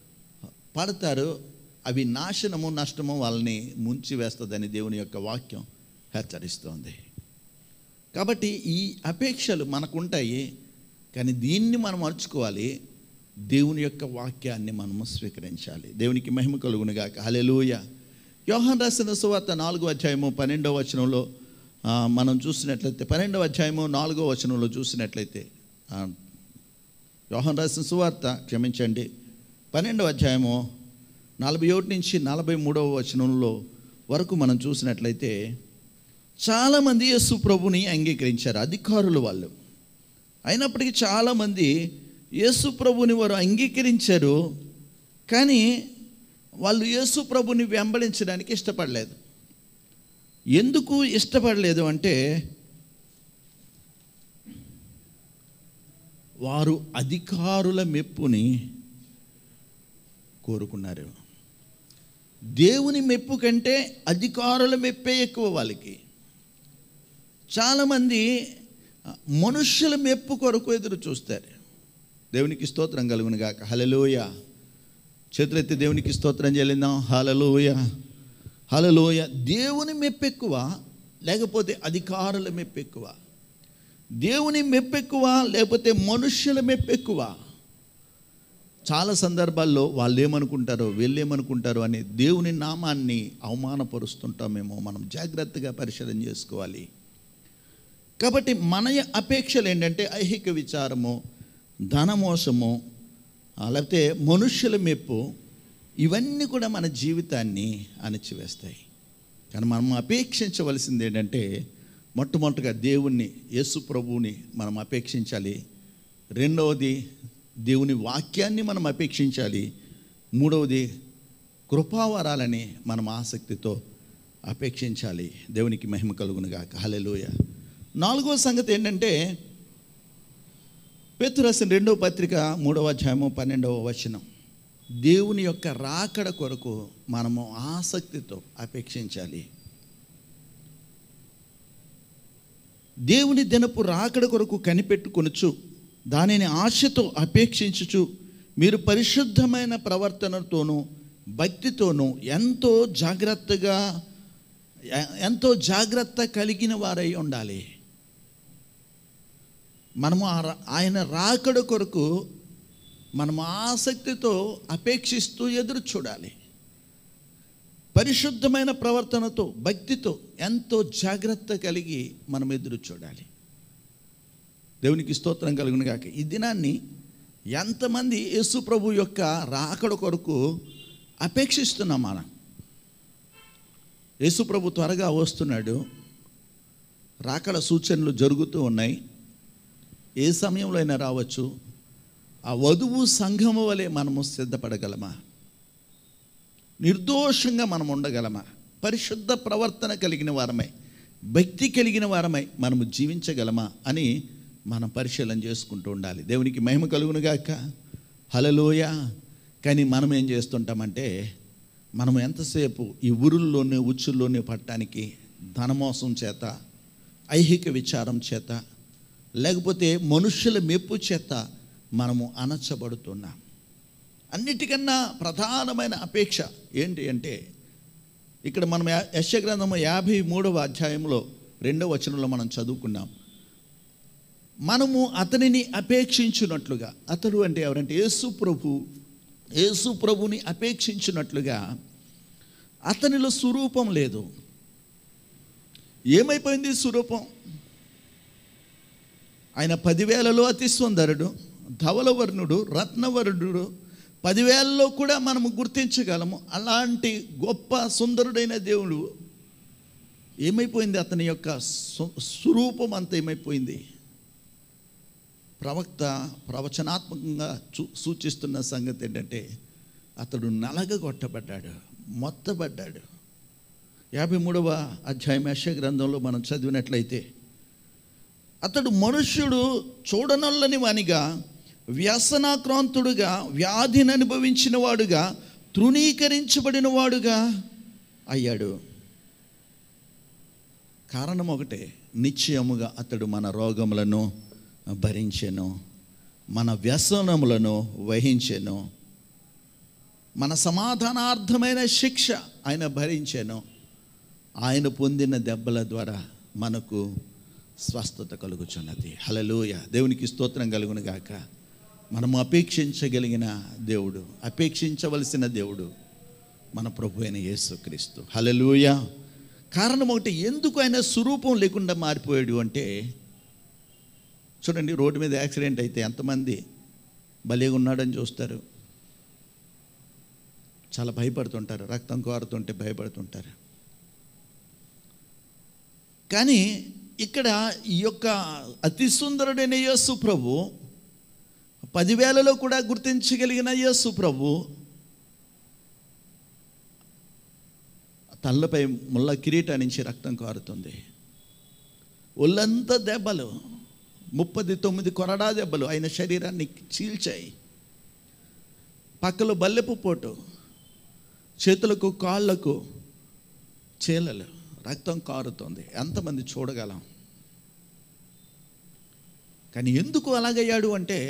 పడతారు అవి నాశనము నష్టము వాళ్ళని ముంచి వేస్తుందని దేవుని యొక్క వాక్యం హెచ్చరిస్తోంది కాబట్టి ఈ అపేక్షలు మనకుంటాయి కానీ దీన్ని మనం అరుచుకోవాలి దేవుని యొక్క వాక్యాన్ని మనము స్వీకరించాలి దేవునికి మహిమ కలుగునుగాక హలెలూయ యోహాన్ రాసిన సువార్త నాలుగో అధ్యాయము పన్నెండవ వచనంలో ఆ, మనం చూసినట్లయితే పన్నెండవ అధ్యాయము నాలుగో వచనంలో చూసినట్లయితే ఆ, యోహాన్ రాసిన సువార్త క్షమించండి పన్నెండవ అధ్యాయము నలభై ఒకటి నుంచి నలభై మూడవ వచనంలో వరకు మనం చూసినట్లయితే చాలామంది యేసు ప్రభుని అంగీకరించారు అధికారులు వాళ్ళు అయినప్పటికీ చాలామంది యేసు ప్రభుని వారు అంగీకరించారు కానీ వాళ్ళు యేసు ప్రభుని వెంబడించడానికి ఇష్టపడలేదు ఎందుకు ఇష్టపడలేదు అంటే వారు అధికారుల మెప్పుని కోరుకున్నారు దేవుని మెప్పు కంటే అధికారుల మెప్పే ఎక్కువ వాళ్ళకి చాలామంది మనుష్యుల మెప్పు కొరకు ఎదురు చూస్తారు దేవునికి స్తోత్రం కలుగును గాక హలలోయ చేతులెత్తి దేవునికి స్తోత్రం చెల్లిందాం హలలోయ హలలోయ దేవుని మెప్పు ఎక్కువ లేకపోతే అధికారుల మెప్పు ఎక్కువ దేవుని మెప్పు ఎక్కువ లేకపోతే మనుష్యుల మెప్పు ఎక్కువ చాలా సందర్భాల్లో వాళ్ళు ఏమనుకుంటారో వీళ్ళు ఏమనుకుంటారో అని దేవుని నామాన్ని అవమానపరుస్తుంటామేమో మనం జాగ్రత్తగా పరిశీలన చేసుకోవాలి కాబట్టి మన అపేక్షలు ఏంటంటే ఐహిక విచారము ధనమోసము ఆ, లేకపోతే మనుష్యుల మెప్పు ఇవన్నీ కూడా మన జీవితాన్ని అణచివేస్తాయి కానీ మనం అపేక్షించవలసింది ఏంటంటే మొట్టమొదటిగా దేవుణ్ణి యేసు ప్రభువుని మనం అపేక్షించాలి రెండవది దేవుని వాక్యాన్ని మనం అపేక్షించాలి మూడవది కృపావరాలని మనం ఆసక్తితో అపేక్షించాలి దేవునికి మహిమ కలుగునుగాక హల్లెలూయ నాలుగవ సంగతి ఏంటంటే పేతురు రాసిన రెండవ పత్రిక మూడవ అధ్యాయము పన్నెండవ వచనం దేవుని యొక్క రాకడ కొరకు మనము ఆసక్తితో అపేక్షించాలి దేవుని దినపు రాకడ కొరకు కనిపెట్టుకొనుచు దానిని ఆశతో అపేక్షించుచు మీరు పరిశుద్ధమైన ప్రవర్తనతోనూ భక్తితోనూ ఎంతో జాగ్రత్తగా ఎ- ఎంతో జాగ్రత్త కలిగిన వారై ఉండాలి మనము ఆ రా- ఆయన రాకడ కొరకు మనం ఆసక్తితో అపేక్షిస్తూ ఎదురు చూడాలి పరిశుద్ధమైన ప్రవర్తనతో భక్తితో ఎంతో జాగ్రత్త కలిగి మనం ఎదురు చూడాలి దేవునికి స్తోత్రం కలుగును గాక ఈ దినాన్ని ఎంతమంది యేసు ప్రభు యొక్క రాకడ కొరకు అపేక్షిస్తున్నాం మనం యేసు ప్రభు త్వరగా వస్తున్నాడు రాకడ సూచనలు జరుగుతూ ఉన్నాయి ఏ సమయంలో అయినా రావచ్చు ఆ వధువు సంఘము వలె మనము సిద్ధపడగలమా నిర్దోషంగా మనం ఉండగలమా పరిశుద్ధ ప్రవర్తన కలిగిన వారమై భక్తి కలిగిన వారమై మనము జీవించగలమా అని మనం పరిశీలన చేసుకుంటూ ఉండాలి దేవునికి మహిమ కలుగునుగాక హలలోయ కానీ మనం ఏం చేస్తుంటామంటే మనం ఎంతసేపు ఈ ఊరుల్లోనే ఉచ్చుల్లోనే పట్టడానికి ధనమోసం చేత ఐహిక విచారం చేత లేకపోతే మనుషుల మెప్పు చేత మనము అనర్చబడుతున్నాం అన్నిటికన్నా ప్రధానమైన అపేక్ష ఏంటి అంటే ఇక్కడ మనం యా- యెష గ్రంథము యాభై మూడవ అధ్యాయంలో రెండవ వచనంలో మనం చదువుకున్నాం మనము అతనిని అపేక్షించినట్లుగా అతడు అంటే ఎవరంటే యేసు ప్రభు యేసు ప్రభుని అపేక్షించినట్లుగా అతనిలో స్వరూపం లేదు ఏమైపోయింది స్వరూపం ఆయన పదివేలలో అతి సుందరుడు ధవలవర్ణుడు రత్నవర్ణుడు పదివేలలో కూడా మనము గుర్తించగలము అలాంటి గొప్ప సుందరుడైన దేవుడు ఏమైపోయింది అతని యొక్క సు- స్వరూపం అంత ఏమైపోయింది ప్రవక్త ప్రవచనాత్మకంగా చూ సూచిస్తున్న సంగతి ఏంటంటే అతడు నలగగొట్టబడ్డాడు మొత్తబడ్డాడు యాభై మూడవ అధ్యాయం యశ గ్రంథంలో మనం చదివినట్లయితే అతడు మనుష్యుడు చూడనొల్లని వానిగా వ్యసనాక్రాంతుడుగా వ్యాధిని అనుభవించిన వాడుగా తృణీకరించబడిన వాడుగా అయ్యాడు కారణం ఒకటే నిశ్చయముగా అతడు మన రోగములను భరించెను మన వ్యసనములను వహించెను మన సమాధానార్థమైన శిక్ష ఆయన భరించెను ఆయన పొందిన దెబ్బల ద్వారా మనకు స్వస్థత కలుగుచున్నది హలలోయ దేవునికి స్తోత్రం కలుగును గాక మనము అపేక్షించగలిగిన దేవుడు అపేక్షించవలసిన దేవుడు మన ప్రభు అయిన యేసుక్రీస్తు హలలోయ కారణం ఒకటి ఎందుకు ఆయన స్వరూపం లేకుండా మారిపోయాడు అంటే చూడండి రోడ్డు మీద యాక్సిడెంట్ అయితే ఎంతమంది భలేగా ఉన్నాడని చూస్తారు చాలా భయపడుతుంటారు రక్తం కోరుతుంటే భయపడుతుంటారు కానీ ఇక్కడ ఈ యొక్క అతి సుందరుడైన యేసు ప్రభు పదివేలలో కూడా గుర్తించగలిగిన యేసు ప్రభు తల్లపై ముళ్ళ కిరీటా నుంచి రక్తం కారుతుంది ఒళ్ళంతా దెబ్బలు ముప్పది తొమ్మిది కొరడా దెబ్బలు ఆయన శరీరాన్ని చీల్చాయి పక్కలో బల్లెపు పోటు చేతులకు కాళ్ళకు చీలలు రక్తం కారుతుంది ఎంతమంది చూడగలం కానీ ఎందుకు అలాగయ్యాడు అంటే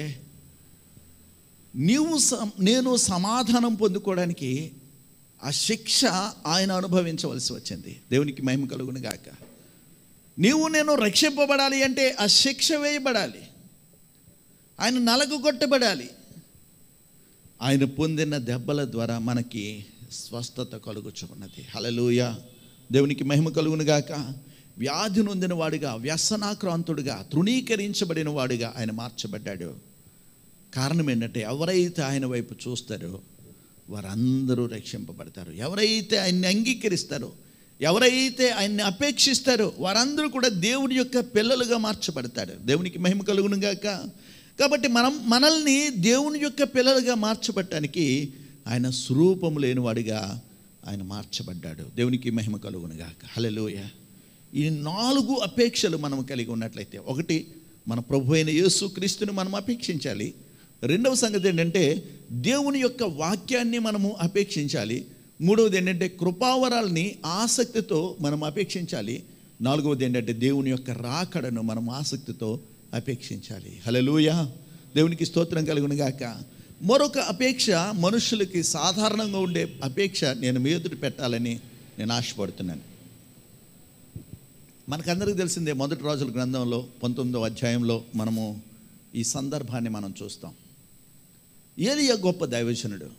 నీవు స- నేను సమాధానం పొందుకోవడానికి ఆ శిక్ష ఆయన అనుభవించవలసి వచ్చింది దేవునికి మహిమ కలుగును గాక నీవు నేను రక్షింపబడాలి అంటే ఆ శిక్ష వేయబడాలి ఆయన నలగు కొట్టబడాలి ఆయన పొందిన దెబ్బల ద్వారా మనకి స్వస్థత కలుగుచున్నది హలలుయ దేవునికి మహిమ కలుగును గాక వ్యాధి నొందిన వాడుగా వ్యసనాక్రాంతుడుగా తృణీకరించబడిన వాడుగా ఆయన మార్చబడ్డాడు కారణం ఏంటంటే ఎవరైతే ఆయన వైపు చూస్తారో వారందరూ రక్షింపబడతారు ఎవరైతే ఆయన్ని అంగీకరిస్తారో ఎవరైతే ఆయన్ని అపేక్షిస్తారో వారందరూ కూడా దేవుని యొక్క పిల్లలుగా మార్చబడతాడు దేవునికి మహిమ కలుగును గాక కాబట్టి మనం మనల్ని దేవుని యొక్క పిల్లలుగా మార్చబడటానికి ఆయన స్వరూపం లేనివాడిగా ఆయన మార్చబడ్డాడు దేవునికి మహిమ కలుగును గాక హల్లెలూయా ఈ నాలుగు అపేక్షలు మనం కలిగి ఉన్నట్లయితే ఒకటి మన ప్రభు అయిన యేసు క్రీస్తుని మనం అపేక్షించాలి రెండవ సంగతి ఏంటంటే దేవుని యొక్క వాక్యాన్ని మనము అపేక్షించాలి మూడవది ఏంటంటే కృపావరాల్ని ఆసక్తితో మనం అపేక్షించాలి నాలుగవది ఏంటంటే దేవుని యొక్క రాకడను మనం ఆసక్తితో అపేక్షించాలి హల్లెలూయా దేవునికి స్తోత్రం కలుగును గాక మరొక అపేక్ష మనుషులకి సాధారణంగా ఉండే అపేక్ష నేను మీ ఎదుట పెట్టాలని నేను ఆశపడుతున్నాను మనకందరికీ తెలిసిందే మొదటి రోజుల గ్రంథంలో పంతొమ్మిదవ అధ్యాయంలో మనము ఈ సందర్భాన్ని మనం చూస్తాం ఏలియా గొప్ప దైవజనుడు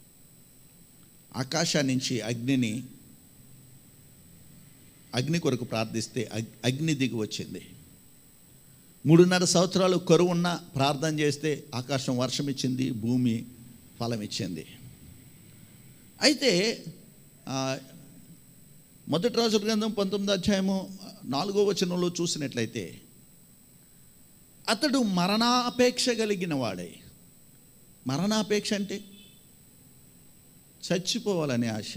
ఆకాశా నుంచి అగ్నిని అగ్ని కొరకు ప్రార్థిస్తే అగ్- అగ్ని దిగి వచ్చింది మూడున్నర సంవత్సరాలు కరువు ఉన్న ప్రార్థన చేస్తే ఆకాశం వర్షం ఇచ్చింది భూమి ఫలం ఇచ్చింది అయితే ఆ, మొదటి రాజుల గ్రంథం పంతొమ్మిది అధ్యాయము నాలుగో వచనంలో చూసినట్లయితే అతడు మరణాపేక్ష కలిగిన వాడై మరణాపేక్ష అంటే చచ్చిపోవాలనే ఆశ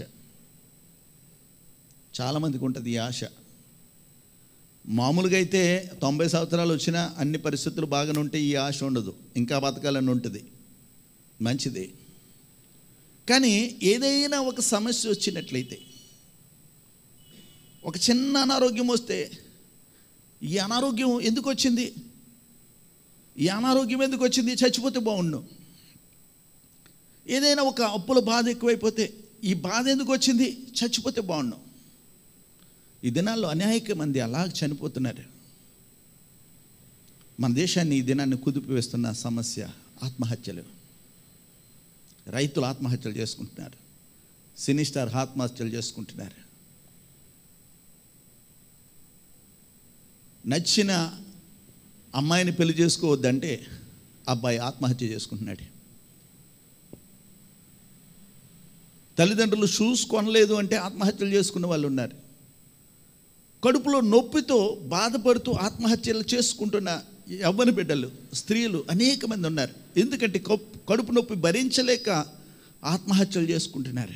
చాలామందికి ఉంటుంది ఈ ఆశ మామూలుగా అయితే తొంభై సంవత్సరాలు వచ్చినా అన్ని పరిస్థితులు బాగానే ఉంటే ఈ ఆశ ఉండదు ఇంకా బతకాలని ఉంటుంది మంచిది కానీ ఏదైనా ఒక సమస్య వచ్చినట్లయితే ఒక చిన్న అనారోగ్యం వస్తే ఈ అనారోగ్యం ఎందుకు వచ్చింది ఈ అనారోగ్యం ఎందుకు వచ్చింది చచ్చిపోతే బాగుండు ఏదైనా ఒక అప్పుల బాధ ఎక్కువైపోతే ఈ బాధ ఎందుకు వచ్చింది చచ్చిపోతే బాగుండు ఈ దినాల్లో అనేక మంది అలా చనిపోతున్నారు మన దేశాన్ని ఈ దినాన్ని కుదిపివేస్తున్న సమస్య ఆత్మహత్యలు రైతులు ఆత్మహత్యలు చేసుకుంటున్నారు సినీ స్టార్ ఆత్మహత్యలు చేసుకుంటున్నారు నచ్చిన అమ్మాయిని పెళ్లి చేసుకోవద్దంటే అబ్బాయి ఆత్మహత్య చేసుకుంటున్నాడు తల్లిదండ్రులు షూస్ కొనలేదు అంటే ఆత్మహత్యలు చేసుకున్న వాళ్ళు ఉన్నారు కడుపులో నొప్పితో బాధపడుతూ ఆత్మహత్యలు చేసుకుంటున్న యవ్వన బిడ్డలు స్త్రీలు అనేక మంది ఉన్నారు ఎందుకంటే కప్- కడుపు నొప్పి భరించలేక ఆత్మహత్యలు చేసుకుంటున్నారు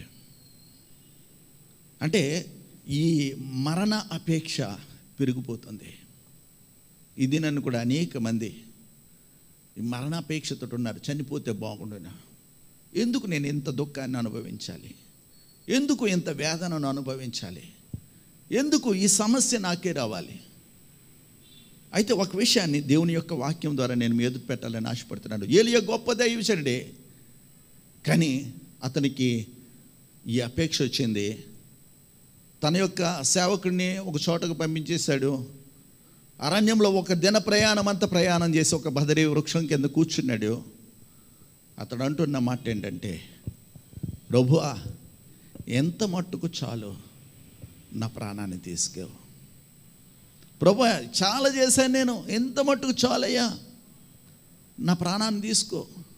అంటే ఈ మరణ అపేక్ష పెరిగిపోతుంది ఇది నన్ను కూడా అనేక మంది ఈ మరణాపేక్షతో ఉన్నారు చనిపోతే బాగుండునా ఎందుకు నేను ఇంత దుఃఖాన్ని అనుభవించాలి ఎందుకు ఇంత వేదనను అనుభవించాలి ఎందుకు ఈ సమస్య నాకే రావాలి అయితే ఒక విషయాన్ని దేవుని యొక్క వాక్యం ద్వారా నేను మీ ఎదురు పెట్టాలని ఆశపడుతున్నాను ఏలియా గొప్ప దైవచనుడే కానీ అతనికి ఈ అపేక్ష వచ్చింది తన యొక్క సేవకుడిని ఒక చోటకు పంపించేశాడు అరణ్యంలో ఒక దిన ప్రయాణం అంతా ప్రయాణం చేసి ఒక బదరీ వృక్షం కింద కూర్చున్నాడు అతడు అంటున్న మాట ఏంటంటే ప్రభువా ఎంత మట్టుకు చాలు నా ప్రాణాన్ని తీసుకెవు ప్రభు చాలా చేశాను నేను ఎంత మట్టుకు చాలయ్యా నా ప్రాణాన్ని తీసుకో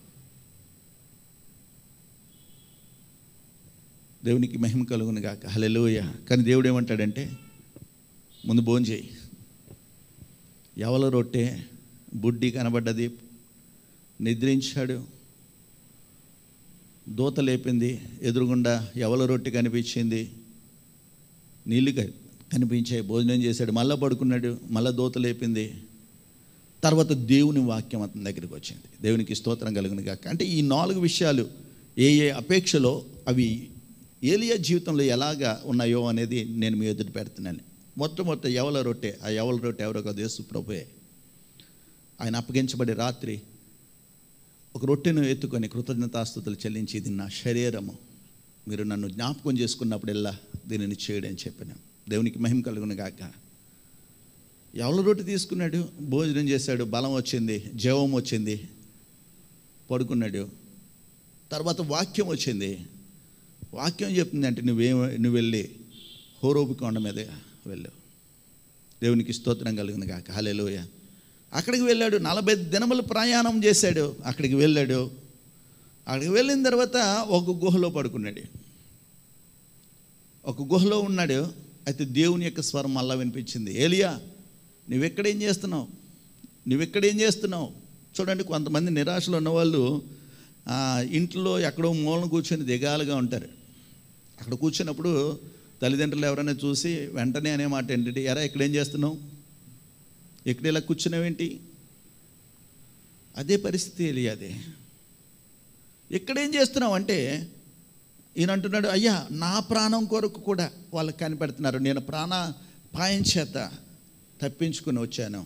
దేవునికి మహిమ కలుగును గాక హలెలుయ కానీ దేవుడు ఏమంటాడంటే ముందు భోంచేయి ఎవల రొట్టె బుడ్డి కనబడ్డది నిద్రించాడు దూత లేపింది ఎదురుగుండా ఎవల రొట్టె కనిపించింది నీళ్ళు క- కనిపించాయి భోజనం చేశాడు మళ్ళా పడుకున్నాడు మళ్ళా దూత లేపింది తర్వాత దేవుని వాక్యం అతని దగ్గరికి వచ్చింది దేవునికి స్తోత్రం కలుగును కాక అంటే ఈ నాలుగు విషయాలు ఏ ఏ అపేక్షలో అవి ఏలియా జీవితంలో ఎలాగా ఉన్నాయో అనేది నేను మీ ఎదురు పెడుతున్నాను మొట్టమొదట ఎవల రొట్టె ఆ ఎవల రొట్టె ఎవరో కాదు యేసు ప్రభువే ఆయన అప్పగించబడి రాత్రి ఒక రొట్టెను ఎత్తుకొని కృతజ్ఞతాస్తుతులు చెల్లించి ఇది నా శరీరము మీరు నన్ను జ్ఞాపకం చేసుకున్నప్పుడల్లా దీనిని చేయడం అని చెప్పాను దేవునికి మహిమ కలుగును గాక ఎవరి రొట్టె తీసుకున్నాడు భోజనం చేశాడు బలం వచ్చింది జీవం వచ్చింది పడుకున్నాడు తర్వాత వాక్యం వచ్చింది వాక్యం చెప్తుంది అంటే నువ్వేం నువ్వు వెళ్ళి హోరోబు కొండ మీద వెళ్ళు దేవునికి స్తోత్రం కలిగింది కాక హలేలోయ అక్కడికి వెళ్ళాడు నలభై దినములు ప్రయాణం చేశాడు అక్కడికి వెళ్ళాడు అక్కడికి వెళ్ళిన తర్వాత ఒక గుహలో పడుకున్నాడు ఒక గుహలో ఉన్నాడు అయితే దేవుని యొక్క స్వరం మళ్ళా వినిపించింది ఏలియా నువ్వెక్కడేం చేస్తున్నావు నువ్వెక్కడేం చేస్తున్నావు చూడండి కొంతమంది నిరాశలో ఉన్నవాళ్ళు ఆ, ఇంట్లో ఎక్కడో మూలను కూర్చొని దిగాలుగా ఉంటారు అక్కడ కూర్చున్నప్పుడు తల్లిదండ్రులు ఎవరైనా చూసి వెంటనే అనే మాట ఏంటంటే ఎరా ఇక్కడేం చేస్తున్నావు ఇక్కడ ఇలా కూర్చున్నావేంటి అదే పరిస్థితి ఎలియాదే ఇక్కడేం చేస్తున్నావు అంటే ఈయన అంటున్నాడు అయ్యా నా ప్రాణం కొరకు కూడా వాళ్ళకి కనిపెడుతున్నారు నేను ప్రాణ పాయం చేత తప్పించుకుని వచ్చాను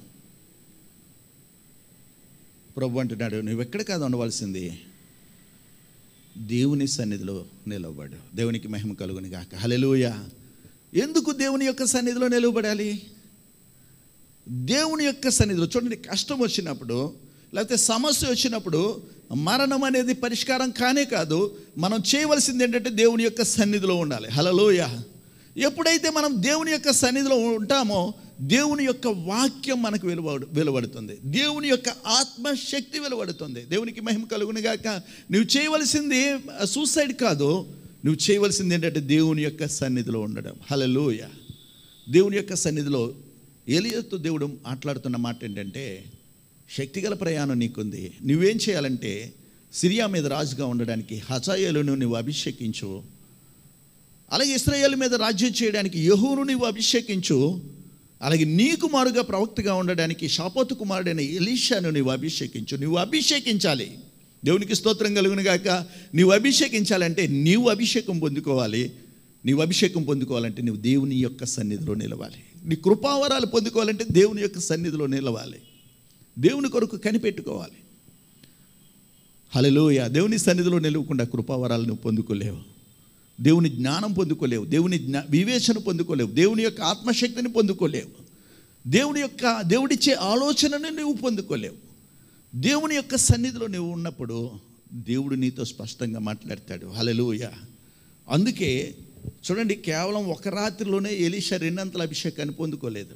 ప్రభు అంటున్నాడు నువ్వు ఎక్కడ కాదు ఉండవలసింది దేవుని సన్నిధిలో నిలవబడు దేవునికి మహిమ కలుగుని గాక హలెలూయ ఎందుకు దేవుని యొక్క సన్నిధిలో నిలవబడాలి దేవుని యొక్క సన్నిధిలో చూడండి కష్టం వచ్చినప్పుడు లేకపోతే సమస్య వచ్చినప్పుడు మరణం అనేది పరిష్కారం కానే కాదు మనం చేయవలసింది ఏంటంటే దేవుని యొక్క సన్నిధిలో ఉండాలి హలలోయ ఎప్పుడైతే మనం దేవుని యొక్క సన్నిధిలో ఉంటామో దేవుని యొక్క వాక్యం మనకు వెలువడు వెలువడుతుంది దేవుని యొక్క ఆత్మశక్తి వెలువడుతుంది దేవునికి మహిమ కలుగును గాక నువ్వు చేయవలసింది సూసైడ్ కాదు నువ్వు చేయవలసింది ఏంటంటే దేవుని యొక్క సన్నిధిలో ఉండడం హలలోయ దేవుని యొక్క సన్నిధిలో ఏలియతో దేవుడు మాట్లాడుతున్న మాట ఏంటంటే శక్తిగల ప్రయాణం నీకుంది నువ్వేం చేయాలంటే సిరియా మీద రాజుగా ఉండడానికి హజాయేలును నువ్వు అభిషేకించు అలాగే ఇస్రాయేల్ మీద రాజ్యం చేయడానికి యహూను నువ్వు అభిషేకించు అలాగే నీకు మారుగా ప్రవక్తగా ఉండడానికి షాపోతు కుమారుడైన ఎలీషాను నువ్వు అభిషేకించు నువ్వు అభిషేకించాలి దేవునికి స్తోత్రం కలుగును గాక నీవు అభిషేకించాలంటే నీవు అభిషేకం పొందుకోవాలి నీవు అభిషేకం పొందుకోవాలంటే నువ్వు దేవుని యొక్క సన్నిధిలో నిలవాలి నీ కృపావరాలు పొందుకోవాలంటే దేవుని యొక్క సన్నిధిలో నిలవాలి దేవుని కొరకు కనిపెట్టుకోవాలి హలోయ దేవుని సన్నిధిలో నిలవకుండా కృపావరాలు నువ్వు పొందుకోలేవు దేవుని జ్ఞానం పొందుకోలేవు దేవుని జ్ఞా వివేచన పొందుకోలేవు దేవుని యొక్క ఆత్మశక్తిని పొందుకోలేవు దేవుని యొక్క దేవుడిచ్చే ఆలోచనను నువ్వు పొందుకోలేవు దేవుని యొక్క సన్నిధిలో నువ్వు ఉన్నప్పుడు దేవుడు నీతో స్పష్టంగా మాట్లాడతాడు హలలుయ అందుకే చూడండి కేవలం ఒక రాత్రిలోనే ఎలీషా రెండంతల అభిషేకాన్ని పొందుకోలేదు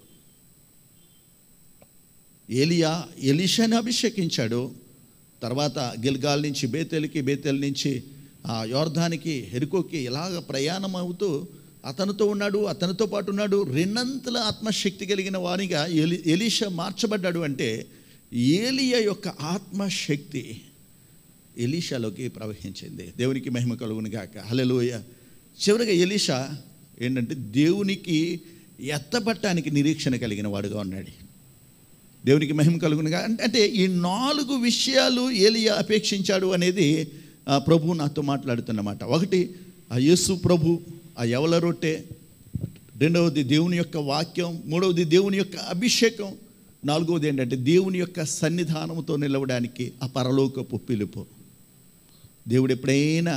ఏలియా ఎలీషాని అభిషేకించాడు తర్వాత గిల్గాల్ నుంచి బేతేలికి బేతేల్ నుంచి ఆ యోర్ధానికి హెరుకోకి ఇలాగ ప్రయాణం అవుతూ అతనితో ఉన్నాడు అతనితో పాటు ఉన్నాడు రెండంతల ఆత్మశక్తి కలిగిన వారిగా ఎలి ఎలీషా మార్చబడ్డాడు అంటే ఏలియా యొక్క ఆత్మశక్తి ఎలీషాలోకి ప్రవహించింది దేవునికి మహిమ కలుగును గాక హలెలూయ చివరిగా ఎలీషా ఏంటంటే దేవునికి ఎత్తబట్టానికి నిరీక్షణ కలిగిన వాడుగా ఉన్నాడు దేవునికి మహిమ కలుగునుగా అంటే అంటే ఈ నాలుగు విషయాలు ఏలియా అపేక్షించాడు అనేది ఆ, ప్రభు నాతో మాట్లాడుతున్నమాట ఒకటి ఆ యేసు ప్రభు ఆ ఎవల రొట్టె రెండవది దేవుని యొక్క వాక్యం మూడవది దేవుని యొక్క అభిషేకం నాలుగవది ఏంటంటే దేవుని యొక్క సన్నిధానంతో నిలవడానికి ఆ పరలోకపు పిలుపు దేవుడు ఎప్పుడైనా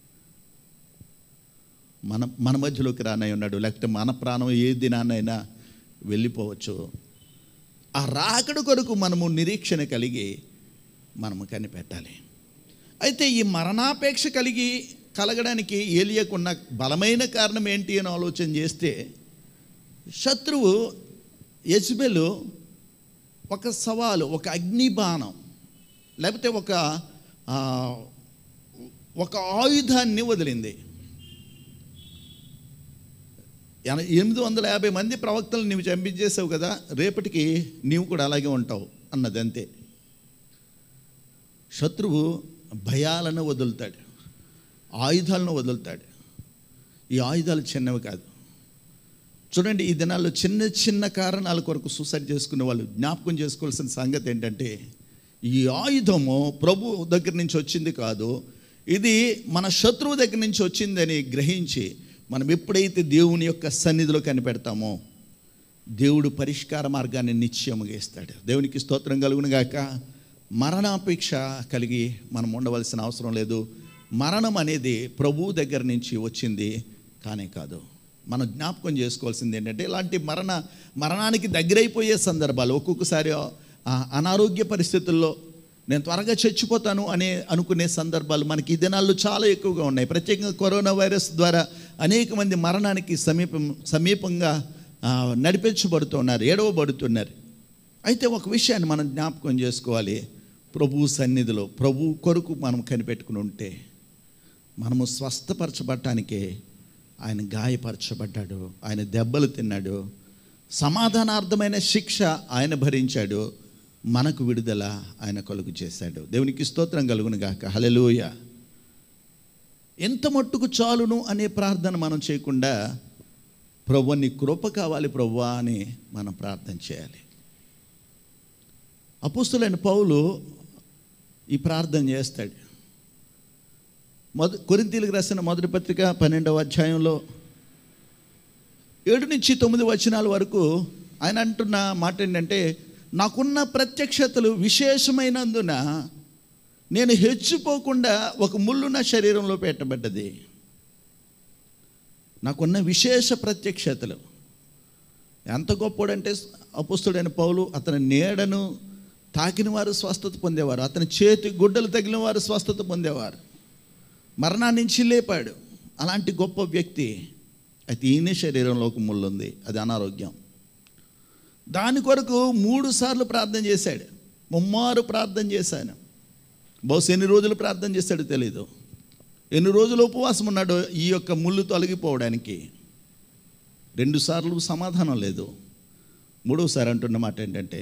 మన మన మధ్యలోకి రానై ఉన్నాడు లేకపోతే మన ప్రాణం ఏ దినాన్నైనా వెళ్ళిపోవచ్చు ఆ రాకడ కొరకు మనము నిరీక్షణ కలిగి మనము కనిపెట్టాలి అయితే ఈ మరణాపేక్ష కలిగి కలగడానికి ఏలియకున్న బలమైన కారణం ఏంటి అని ఆలోచన చేస్తే శత్రువు యజ్బెలు ఒక సవాలు ఒక అగ్నిబాణం లేకపోతే ఒక ఆ, ఒక ఆయుధాన్ని వదిలింది ఎన- ఎనిమిది వందల యాభై మంది ప్రవక్తలు నీవు చంపించేసావు కదా రేపటికి నీవు కూడా అలాగే ఉంటావు అన్నది అంతే శత్రువు భయాలను వదులుతాడు ఆయుధాలను వదులుతాడు ఈ ఆయుధాలు చిన్నవి కాదు చూడండి ఈ దినాల్లో చిన్న చిన్న కారణాల కొరకు సూసైడ్ చేసుకునే వాళ్ళు జ్ఞాపకం చేసుకోవాల్సిన సంగతి ఏంటంటే ఈ ఆయుధము ప్రభు దగ్గర నుంచి వచ్చింది కాదు ఇది మన శత్రువు దగ్గర నుంచి వచ్చిందని గ్రహించి మనం ఎప్పుడైతే దేవుని యొక్క సన్నిధిలో కనిపెడతామో దేవుడు పరిష్కార మార్గాన్ని నిశ్చయముగా ఇస్తాడు దేవునికి స్తోత్రం కలుగును గాక మరణాపేక్ష కలిగి మనం ఉండవలసిన అవసరం లేదు మరణం అనేది ప్రభువు దగ్గర నుంచి వచ్చింది కానే కాదు మనం జ్ఞాపకం చేసుకోవాల్సింది ఏంటంటే ఇలాంటి మరణ మరణానికి దగ్గరైపోయే సందర్భాలు ఒక్కొక్కసారి ఆ అనారోగ్య పరిస్థితుల్లో నేను త్వరగా చచ్చిపోతాను అనే అనుకునే సందర్భాలు మనకి ఈ దినాల్లో చాలా ఎక్కువగా ఉన్నాయి ప్రత్యేకంగా కరోనా వైరస్ ద్వారా అనేక మంది మరణానికి సమీపం సమీపంగా ఆ, నడిపించబడుతున్నారు ఏడవబడుతున్నారు అయితే ఒక విషయాన్ని మనం జ్ఞాపకం చేసుకోవాలి ప్రభు సన్నిధిలో ప్రభు కొరకు మనం కనిపెట్టుకుని ఉంటే మనము స్వస్థపరచబడటానికే ఆయన గాయపరచబడ్డాడు ఆయన దెబ్బలు తిన్నాడు సమాధానార్థమైన శిక్ష ఆయన భరించాడు మనకు విడుదల ఆయన కలుగు చేశాడు దేవునికి స్తోత్రం కలుగును గాక హలెలూయ ఎంత మట్టుకు చాలును అనే ప్రార్థన మనం చేయకుండా ప్రభు నీ కృప కావాలి ప్రభు అని మనం ప్రార్థన చేయాలి అపుస్తులైన పౌలు ఈ ప్రార్థన చేస్తాడు మొద కొరింతీలకు రాసిన మొదటి పత్రిక పన్నెండవ అధ్యాయంలో ఏడు నుంచి తొమ్మిది వచనాల వరకు ఆయన అంటున్న మాట ఏంటంటే నాకున్న ప్రత్యక్షతలు విశేషమైనందున నేను హెచ్చిపోకుండా ఒక ముళ్ళు నా శరీరంలో పెట్టబడ్డది నాకున్న విశేష ప్రత్యక్షతలు ఎంత గొప్పోడంటే అపుస్తుడైన పౌలు అతని నీడను తాకిన వారు స్వస్థత పొందేవారు అతని చేతి గుడ్డలు తగిలిన వారు స్వస్థత పొందేవారు మరణాన్ని నుంచి లేపాడు అలాంటి గొప్ప వ్యక్తి అయితే ఈయన శరీరంలో ఒక ముళ్ళు ఉంది అది అనారోగ్యం దాని కొరకు మూడు సార్లు ప్రార్థన చేశాడు ముమ్మారు ప్రార్థన చేశాను బహుశా ఎన్ని రోజులు ప్రార్థన చేశాడో తెలీదు ఎన్ని రోజులు ఉపవాసం ఉన్నాడో ఈ యొక్క ముళ్ళు తొలగిపోవడానికి రెండు సార్లు సమాధానం లేదు మూడోసారి అంటున్న మాట ఏంటంటే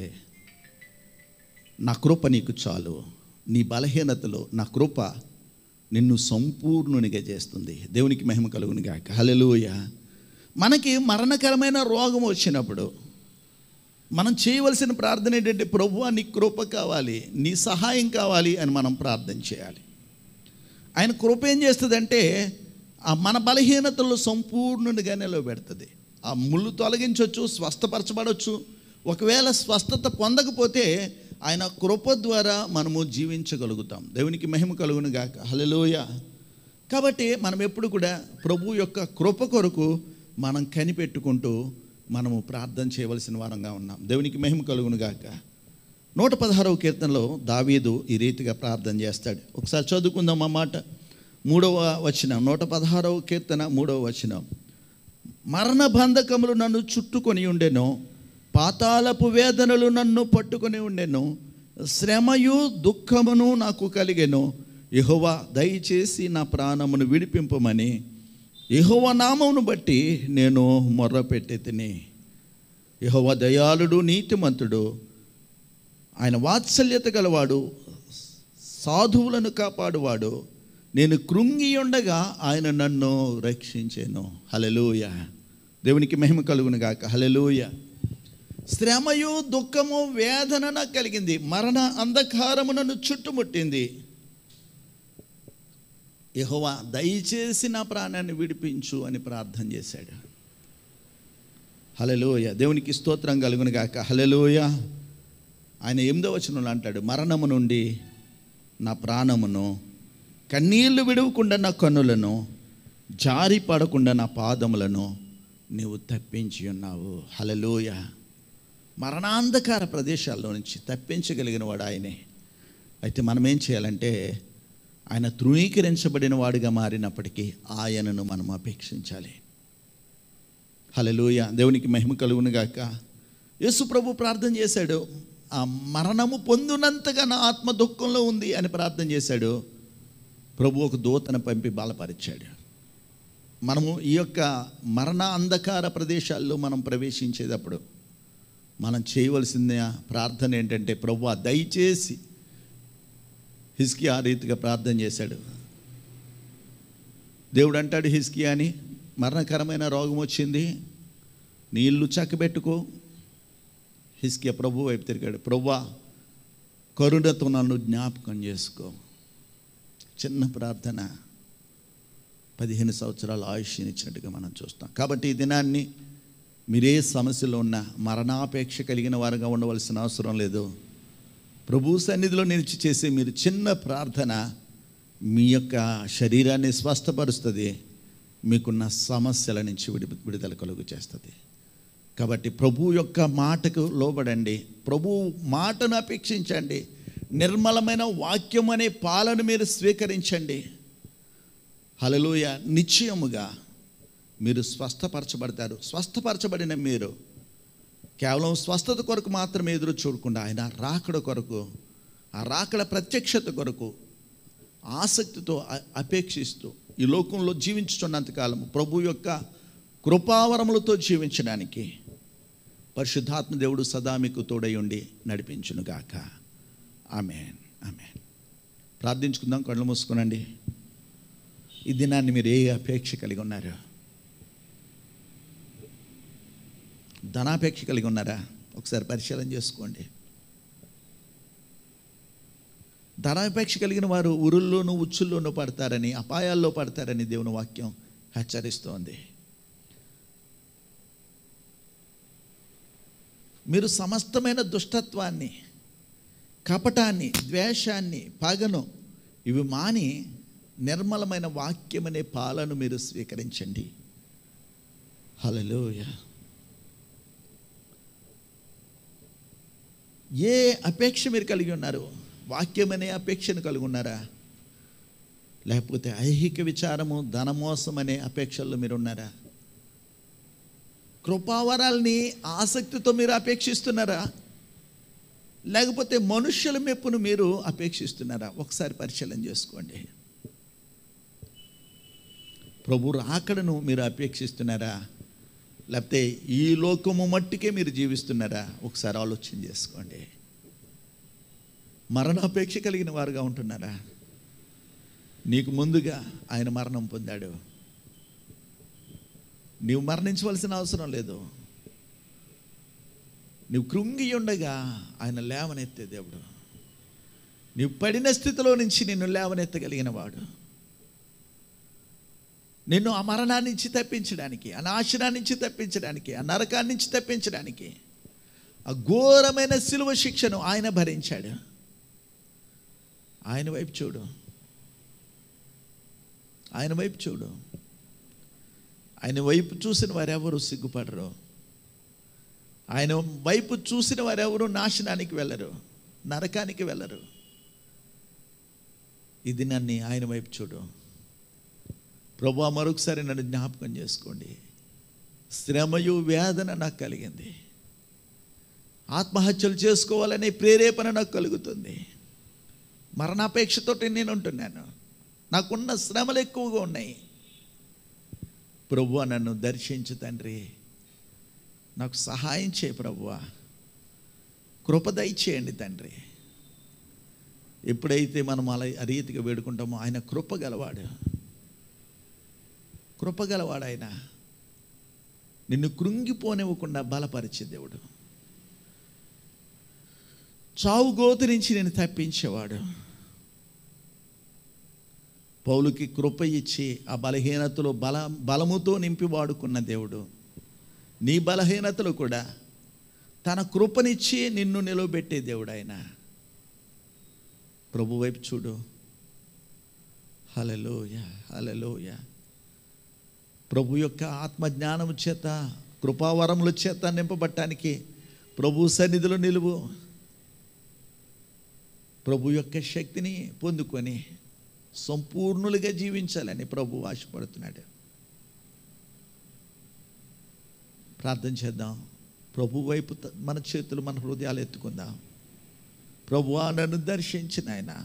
నా కృప నీకు చాలు నీ బలహీనతలో నా కృప నిన్ను సంపూర్ణునిగా చేస్తుంది దేవునికి మహిమ కలుగుని గాక హల్లెలూయ మనకి మరణకరమైన రోగం వచ్చినప్పుడు మనం చేయవలసిన ప్రార్థన ఏంటంటే ప్రభు నీ కృప కావాలి నీ సహాయం కావాలి అని మనం ప్రార్థన చేయాలి ఆయన కృప ఏం చేస్తుందంటే ఆ మన బలహీనతల్లో సంపూర్ణునిగా నిలబెడుతుంది ఆ ముళ్ళు తొలగించవచ్చు స్వస్థపరచబడవచ్చు ఒకవేళ స్వస్థత పొందకపోతే ఆయన కృప ద్వారా మనము జీవించగలుగుతాం దేవునికి మహిమ కలుగును గాక హల్లెలూయ కాబట్టి మనం ఎప్పుడు కూడా ప్రభు యొక్క కృప కొరకు మనం కనిపెట్టుకుంటూ మనము ప్రార్థన చేయవలసిన వారంగా ఉన్నాం దేవునికి మహిమ కలుగును గాక నూట పదహారవ కీర్తనలో దావీదు ఈ రీతిగా ప్రార్థన చేస్తాడు ఒకసారి చదువుకుందాం ఆ మాట మూడవ వచనం నూట పదహారవ కీర్తన మూడవ వచనం మరణ బంధకములు నన్ను చుట్టుకొని ఉండెను పాతాళపు వేదనలు నన్ను పట్టుకొని ఉండెను శ్రమయు దుఃఖమును నాకు కలిగెను యెహోవా దయచేసి నా ప్రాణమును విడిపింపమని యెహోవా నామమును బట్టి నేను మొర్రపెట్టి తిని యెహోవా దయాళుడు నీతిమంతుడు ఆయన వాత్సల్యత గలవాడు సాధువులను కాపాడువాడు నేను కృంగి ఉండగా ఆయన నన్ను రక్షించాను హలెలూయ దేవునికి మహిమ కలుగును గాక హలెలూయ శ్రమయు దుఃఖము వేదన నాకు కలిగింది మరణ అంధకారము నన్ను చుట్టుముట్టింది యెహోవా దయచేసి నా ప్రాణాన్ని విడిపించు అని ప్రార్థన చేశాడు హలెలూయ దేవునికి స్తోత్రం కలుగును గాక హలెలూయ ఆయన ఎనిమిదో వచనంలో అంటాడు మరణము నుండి నా ప్రాణమును కన్నీళ్లు విడవకుండా నా కన్నులను జారి పడకుండా నా పాదములను నీవు తప్పించి ఉన్నావు హలలోయ మరణాంధకార ప్రదేశాల్లో నుంచి తప్పించగలిగిన వాడు ఆయనే అయితే మనం ఏం చేయాలంటే ఆయన తృణీకరించబడిన వాడిగా మారినప్పటికీ ఆయనను మనం అపేక్షించాలి హలలోయ దేవునికి మహిమ కలుగును గాక యేసు ప్రభు ప్రార్థన చేశాడు ఆ మరణము పొందినంతగా నా ఆత్మ దుఃఖంలో ఉంది అని ప్రార్థన చేశాడు ప్రభు ఒక దూతను పంపి బలపరిచాడు మనము ఈ యొక్క మరణ అంధకార ప్రదేశాల్లో మనం ప్రవేశించేటప్పుడు మనం చేయవలసిన ప్రార్థన ఏంటంటే ప్రభు దయచేసి హిస్కి ఆ రీతిగా ప్రార్థన చేశాడు దేవుడు అంటాడు హిస్కి అని మరణకరమైన రోగం వచ్చింది నీ ఇల్లు చక్కబెట్టుకో హిస్కియా ప్రభు వైపు తిరిగాడు ప్రభువా కరుణతో నన్ను జ్ఞాపకం చేసుకో చిన్న ప్రార్థన పదిహేను సంవత్సరాల ఆయుష్నిచ్చినట్టుగా మనం చూస్తాం కాబట్టి ఈ దినాన్ని మీరే సమస్యలో ఉన్న మరణాపేక్ష కలిగిన వారుగా ఉండవలసిన అవసరం లేదు ప్రభు సన్నిధిలో నిలిచి చేసే మీరు చిన్న ప్రార్థన మీ యొక్క శరీరాన్ని స్వస్థపరుస్తుంది మీకున్న సమస్యల నుంచి విడి విడుదల కలుగు చేస్తుంది కాబట్టి ప్రభు యొక్క మాటకు లోబడండి ప్రభు మాటను అపేక్షించండి నిర్మలమైన వాక్యం అనే పాలను మీరు స్వీకరించండి హలలోయ నిశ్చయముగా మీరు స్వస్థపరచబడతారు స్వస్థపరచబడిన మీరు కేవలం స్వస్థత కొరకు మాత్రమే ఎదురు చూడకుండా ఆయన రాకడ కొరకు ఆ రాకడ ప్రత్యక్షత కొరకు ఆసక్తితో అ- అపేక్షిస్తూ ఈ లోకంలో జీవించుతున్నంతకాలం ప్రభు యొక్క కృపావరములతో జీవించడానికి పరిశుద్ధాత్మ దేవుడు సదా మీకు తోడై ఉండి నడిపించునుగాక ఆమెన్ ఆమెన్ ప్రార్థించుకుందాం కళ్ళు మూసుకునండి ఈ దినాన్ని మీరు ఏ అపేక్ష కలిగి ఉన్నారు ధనాపేక్ష కలిగి ఉన్నారా ఒకసారి పరిశీలన చేసుకోండి ధనాపేక్ష కలిగిన వారు ఉరుల్లోనూ ఉచ్చుల్లోనూ పడతారని అపాయాల్లో పడతారని దేవుని వాక్యం హెచ్చరిస్తోంది మీరు సమస్తమైన దుష్టత్వాన్ని కపటాన్ని ద్వేషాన్ని పగను ఇవి మాని నిర్మలమైన వాక్యం అనే పాలను మీరు స్వీకరించండి హలోయ ఏ అపేక్ష మీరు కలిగి ఉన్నారు వాక్యం అనే అపేక్షను కలిగి ఉన్నారా లేకపోతే ఐహిక విచారము ధనమోసం అనే అపేక్షల్లో మీరు ఉన్నారా కృపావరాల్ని ఆసక్తితో మీరు అపేక్షిస్తున్నారా లేకపోతే మనుష్యుల మెప్పును మీరు అపేక్షిస్తున్నారా ఒకసారి పరిశీలన చేసుకోండి ప్రభు రాకడను మీరు అపేక్షిస్తున్నారా లేకపోతే ఈ లోకము మట్టికే మీరు జీవిస్తున్నారా ఒకసారి ఆలోచన చేసుకోండి మరణాపేక్ష కలిగిన వారుగా ఉంటున్నారా నీకు ముందుగా ఆయన మరణం పొందాడు నీవు మరణించవలసిన అవసరం లేదు నువ్వు కృంగి ఉండగా ఆయన లేవనెత్తే దేవుడు నీవు పడిన స్థితిలో నుంచి నిన్ను లేవనెత్తగలిగిన వాడు నిన్ను ఆ మరణాన్ని నుంచి తప్పించడానికి ఆ నాశనాన్ని నుంచి తప్పించడానికి ఆ నరకాన్ని నుంచి తప్పించడానికి ఆ ఘోరమైన సిలువ శిక్షను ఆయన భరించాడు ఆయన వైపు చూడు ఆయన వైపు చూడు ఆయన వైపు చూసిన వారెవరు సిగ్గుపడరు ఆయన వైపు చూసిన వారెవరు నాశనానికి వెళ్ళరు నరకానికి వెళ్ళరు ఇది నన్ను ఆయన వైపు చూడు ప్రభా మరొకసారి నన్ను జ్ఞాపకం చేసుకోండి శ్రమయు వేదన నాకు కలిగింది ఆత్మహత్యలు చేసుకోవాలనే ప్రేరేపణ నాకు కలుగుతుంది మరణాపేక్షతోటి నేను ఉంటున్నాను నాకున్న శ్రమలు ఎక్కువగా ఉన్నాయి ప్రభు నన్ను దర్శించు తండ్రి నాకు సహాయం చేయ ప్రభువా కృప దయచేయండి తండ్రి ఎప్పుడైతే మనం అలా ఆ రీతిగా వేడుకుంటామో ఆయన కృప గలవాడు కృప గలవాడు ఆయన నిన్ను కృంగిపోనివ్వకుండా బలపరిచే దేవుడు చావు గోతు నుంచి నేను తప్పించేవాడు పౌలుకి కృప ఇచ్చి ఆ బలహీనతలో బల బలముతో నింపి వాడుకున్న దేవుడు నీ బలహీనతలు కూడా తన కృపనిచ్చి నిన్ను నిలవబెట్టే దేవుడు ఆయన ప్రభు వైపు చూడు హలలోయ హలలోయ ప్రభు యొక్క ఆత్మజ్ఞానము చేత కృపావరముల చేత నింపబట్టానికి ప్రభు సన్నిధిలో నిలువు ప్రభు యొక్క శక్తిని పొందుకొని సంపూర్ణులుగా జీవించాలని ప్రభు ఆశపడుతున్నాడు ప్రార్థన చేద్దాం ప్రభు వైపు త- మన చేతులు మన హృదయాలు ఎత్తుకుందాం ప్రభువా నన్ను దర్శించిన ఆయన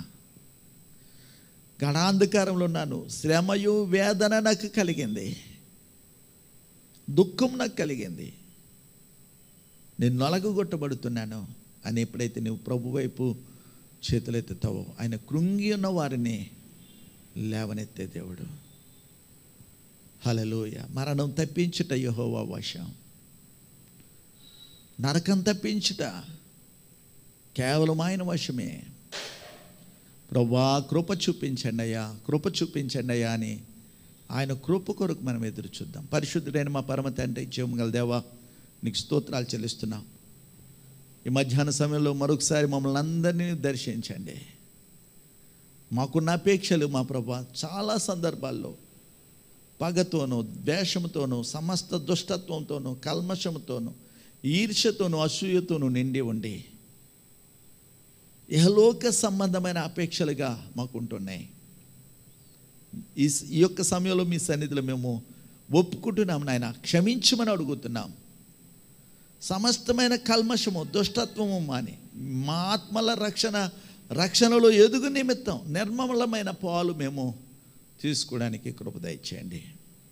గణాంధకారంలో ఉన్నాను శ్రమయు వేదన నాకు కలిగింది దుఃఖం నాకు కలిగింది నేను నలగొట్టబడుతున్నాను అని ఎప్పుడైతే నువ్వు ప్రభు వైపు చేతులెత్తుతావో ఆయన కృంగి ఉన్న వారిని లేవనెత్తే దేవుడు హలలోయ మరణం తప్పించుట యహోవా వశం నరకం తప్పించుట కేవలం ఆయన వశమే ప్రభా కృప చూపించండి అయ్యా కృప చూపించండి అయ్యా అని ఆయన కృప కొరకు మనం ఎదురు చూద్దాం పరిశుద్ధుడైన మా పరమ తండ్రి జీవగల దేవా నీకు స్తోత్రాలు చెల్లిస్తున్నాం ఈ మధ్యాహ్న సమయంలో మరొకసారి మమ్మల్ని అందరినీ దర్శించండి మాకున్న అపేక్షలు మా ప్రభా చాలా సందర్భాల్లో పగతోనూ ద్వేషంతోనూ సమస్త దుష్టత్వంతోనూ కల్మషంతోనూ ఈర్ష్యతోనూ అసూయతోనూ నిండి ఉండి ఇహలోక సంబంధమైన అపేక్షలుగా మాకుంటున్నాయి ఈ ఈ యొక్క సమయంలో మీ సన్నిధిలో మేము ఒప్పుకుంటున్నాం నాయన క్షమించమని అడుగుతున్నాం సమస్తమైన కల్మషము దుష్టత్వము మాని మా ఆత్మల రక్షణ రక్షణలో ఎదుగు నిమిత్తం నిర్మలమైన పాలు మేము తీసుకోవడానికి కృప దయచేయండి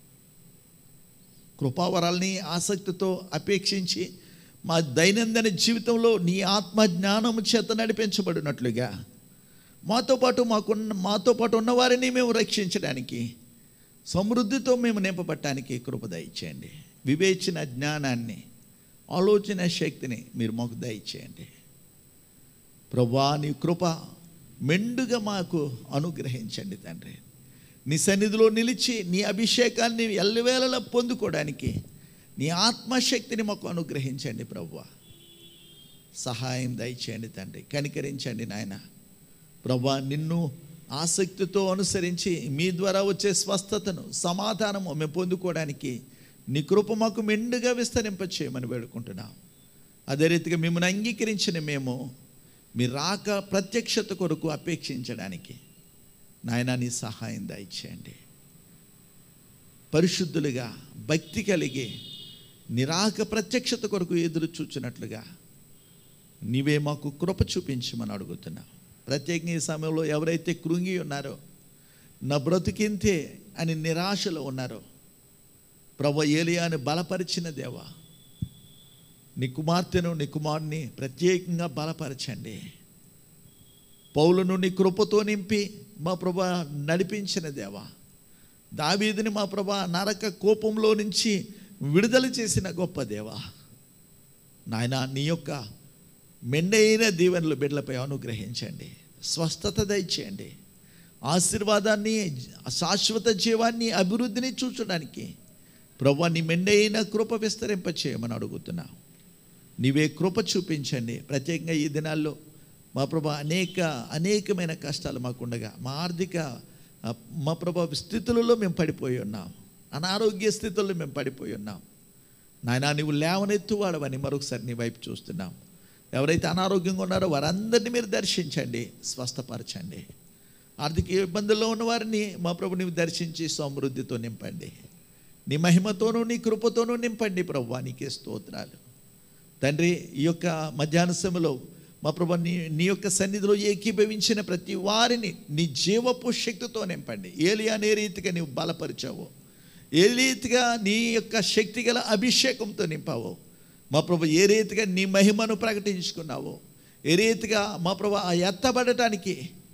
కృపావరాల్ని ఆసక్తితో అపేక్షించి మా దైనందిన జీవితంలో నీ ఆత్మ జ్ఞానము చేత నడిపించబడినట్లుగా మాతో పాటు మాకున్న మాతో పాటు ఉన్నవారిని మేము రక్షించడానికి సమృద్ధితో మేము నింపబట్టడానికి కృప దయచేయండి వివేచన జ్ఞానాన్ని ఆలోచన శక్తిని మీరు మాకు దయచేయండి ప్రభా నీ కృప మెండుగా మాకు అనుగ్రహించండి తండ్రి నీ సన్నిధిలో నిలిచి నీ అభిషేకాన్ని ఎల్లవేళలా పొందుకోవడానికి నీ ఆత్మశక్తిని మాకు అనుగ్రహించండి ప్రభు సహాయం దయచేయండి తండ్రి కనికరించండి నాయన ప్రభా నిన్ను ఆసక్తితో అనుసరించి మీ ద్వారా వచ్చే స్వస్థతను సమాధానము మేము పొందుకోవడానికి నీ కృప మాకు మెండుగా విస్తరింపచేయమని వేడుకుంటున్నాం అదే రీతిగా మిమ్మల్ని అంగీకరించిన మేము మీ రాక ప్రత్యక్షత కొరకు అపేక్షించడానికి నాయన నీ సహాయం దయచేయండి పరిశుద్ధులుగా భక్తి కలిగి నిరాక ప్రత్యక్షత కొరకు ఎదురు చూచినట్లుగా నీవే మాకు కృప చూపించమని అడుగుతున్నా ప్రత్యేకంగా ఈ సమయంలో ఎవరైతే కృంగి ఉన్నారో నా బ్రతికింతే అని నిరాశలో ఉన్నారో ప్రభు ఏలియాని బలపరిచిన దేవా నీ కుమార్తెను నీ కుమారుని ప్రత్యేకంగా బలపరచండి పౌలను నీ కృపతో నింపి మా ప్రభా నడిపించిన దేవా దావీదిని మా ప్రభా నరక కోపంలో నుంచి విడుదల చేసిన గొప్ప దేవా నాయన నీ యొక్క మెండైన దీవెనలు బిడ్డలపై అనుగ్రహించండి స్వస్థత దయచేయండి ఆశీర్వాదాన్ని శాశ్వత జీవాన్ని అభివృద్ధిని చూచడానికి ప్రభు నీ మెండైన కృప విస్తరింప చేయమని అడుగుతున్నా నీవే కృప చూపించండి ప్రత్యేకంగా ఈ దినాల్లో మా ప్రభా అనేక అనేకమైన కష్టాలు మాకుండగా మా ఆర్థిక ఆ, మా ప్రభా స్థితులలో మేము పడిపోయి ఉన్నాం అనారోగ్య స్థితుల్లో మేము పడిపోయి ఉన్నాం నాయనా నువ్వు లేవనెత్తువాడవని మరొకసారి నీ వైపు చూస్తున్నాం ఎవరైతే అనారోగ్యంగా ఉన్నారో వారందరినీ మీరు దర్శించండి స్వస్థపరచండి ఆర్థిక ఇబ్బందుల్లో ఉన్న వారిని మా ప్రభు నీవు దర్శించి సమృద్ధితో నింపండి నీ మహిమతోనూ నీ కృపతోనూ నింపండి ప్రభు నీకే స్తోత్రాలు తండ్రి ఈ యొక్క మధ్యాహ్న సమయంలో మా ప్రభు నీ నీ యొక్క సన్నిధిలో ఏకీభవించిన ప్రతి వారిని నీ జీవపు శక్తితో నింపండి ఏలియా ఏ రీతిగా నీవు బలపరిచావు ఏ రీతిగా నీ యొక్క శక్తి గల అభిషేకంతో నింపావు మా ప్రభు ఏ రీతిగా నీ మహిమను ప్రకటించుకున్నావో ఏ రీతిగా మా ప్రభు ఆ ఎత్తబడటానికి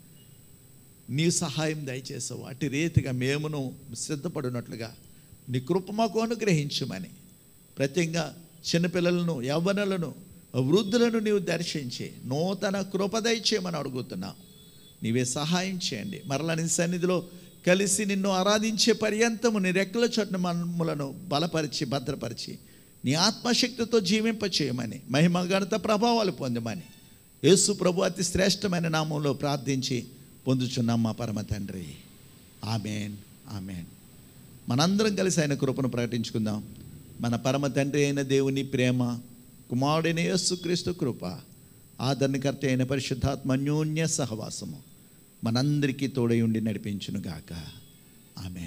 నీ సహాయం దయచేసావు అటు రీతిగా మేమును సిద్ధపడినట్లుగా నీ కృప మాకు అనుగ్రహించమని ప్రత్యేకంగా చిన్నపిల్లలను యవ్వనులను వృద్ధులను నీవు దర్శించి నూతన కృప దయచేయమని అడుగుతున్నావు నీవే సహాయం చేయండి మరలా నీ సన్నిధిలో కలిసి నిన్ను ఆరాధించే పర్యంతము నీ రెక్కల చోట్ల మమ్మలను బలపరిచి భద్రపరిచి నీ ఆత్మశక్తితో జీవింప చేయమని మహిమ ఘనత ప్రభావాలు పొందమని యేసు ప్రభు అతి శ్రేష్టమైన నామంలో ప్రార్థించి పొందుచున్నాం మా పరమ తండ్రి ఆమెన్ ఆమెన్ మనందరం కలిసి ఆయన కృపను ప్రకటించుకుందాం మన పరమ తండ్రి అయిన దేవుని ప్రేమ కుమారుడైన యేసుక్రీస్తు కృప ఆదరణకర్త అయిన పరిశుద్ధాత్మ అన్యోన్య సహవాసము మనందరికీ తోడై ఉండి నడిపించునుగాక ఆమె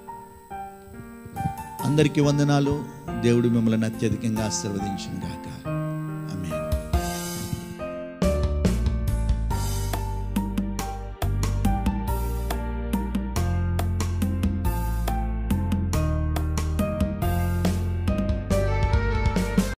అందరికీ వందనాలు దేవుడు మిమ్మల్ని అత్యధికంగా ఆశీర్వదించునుగాక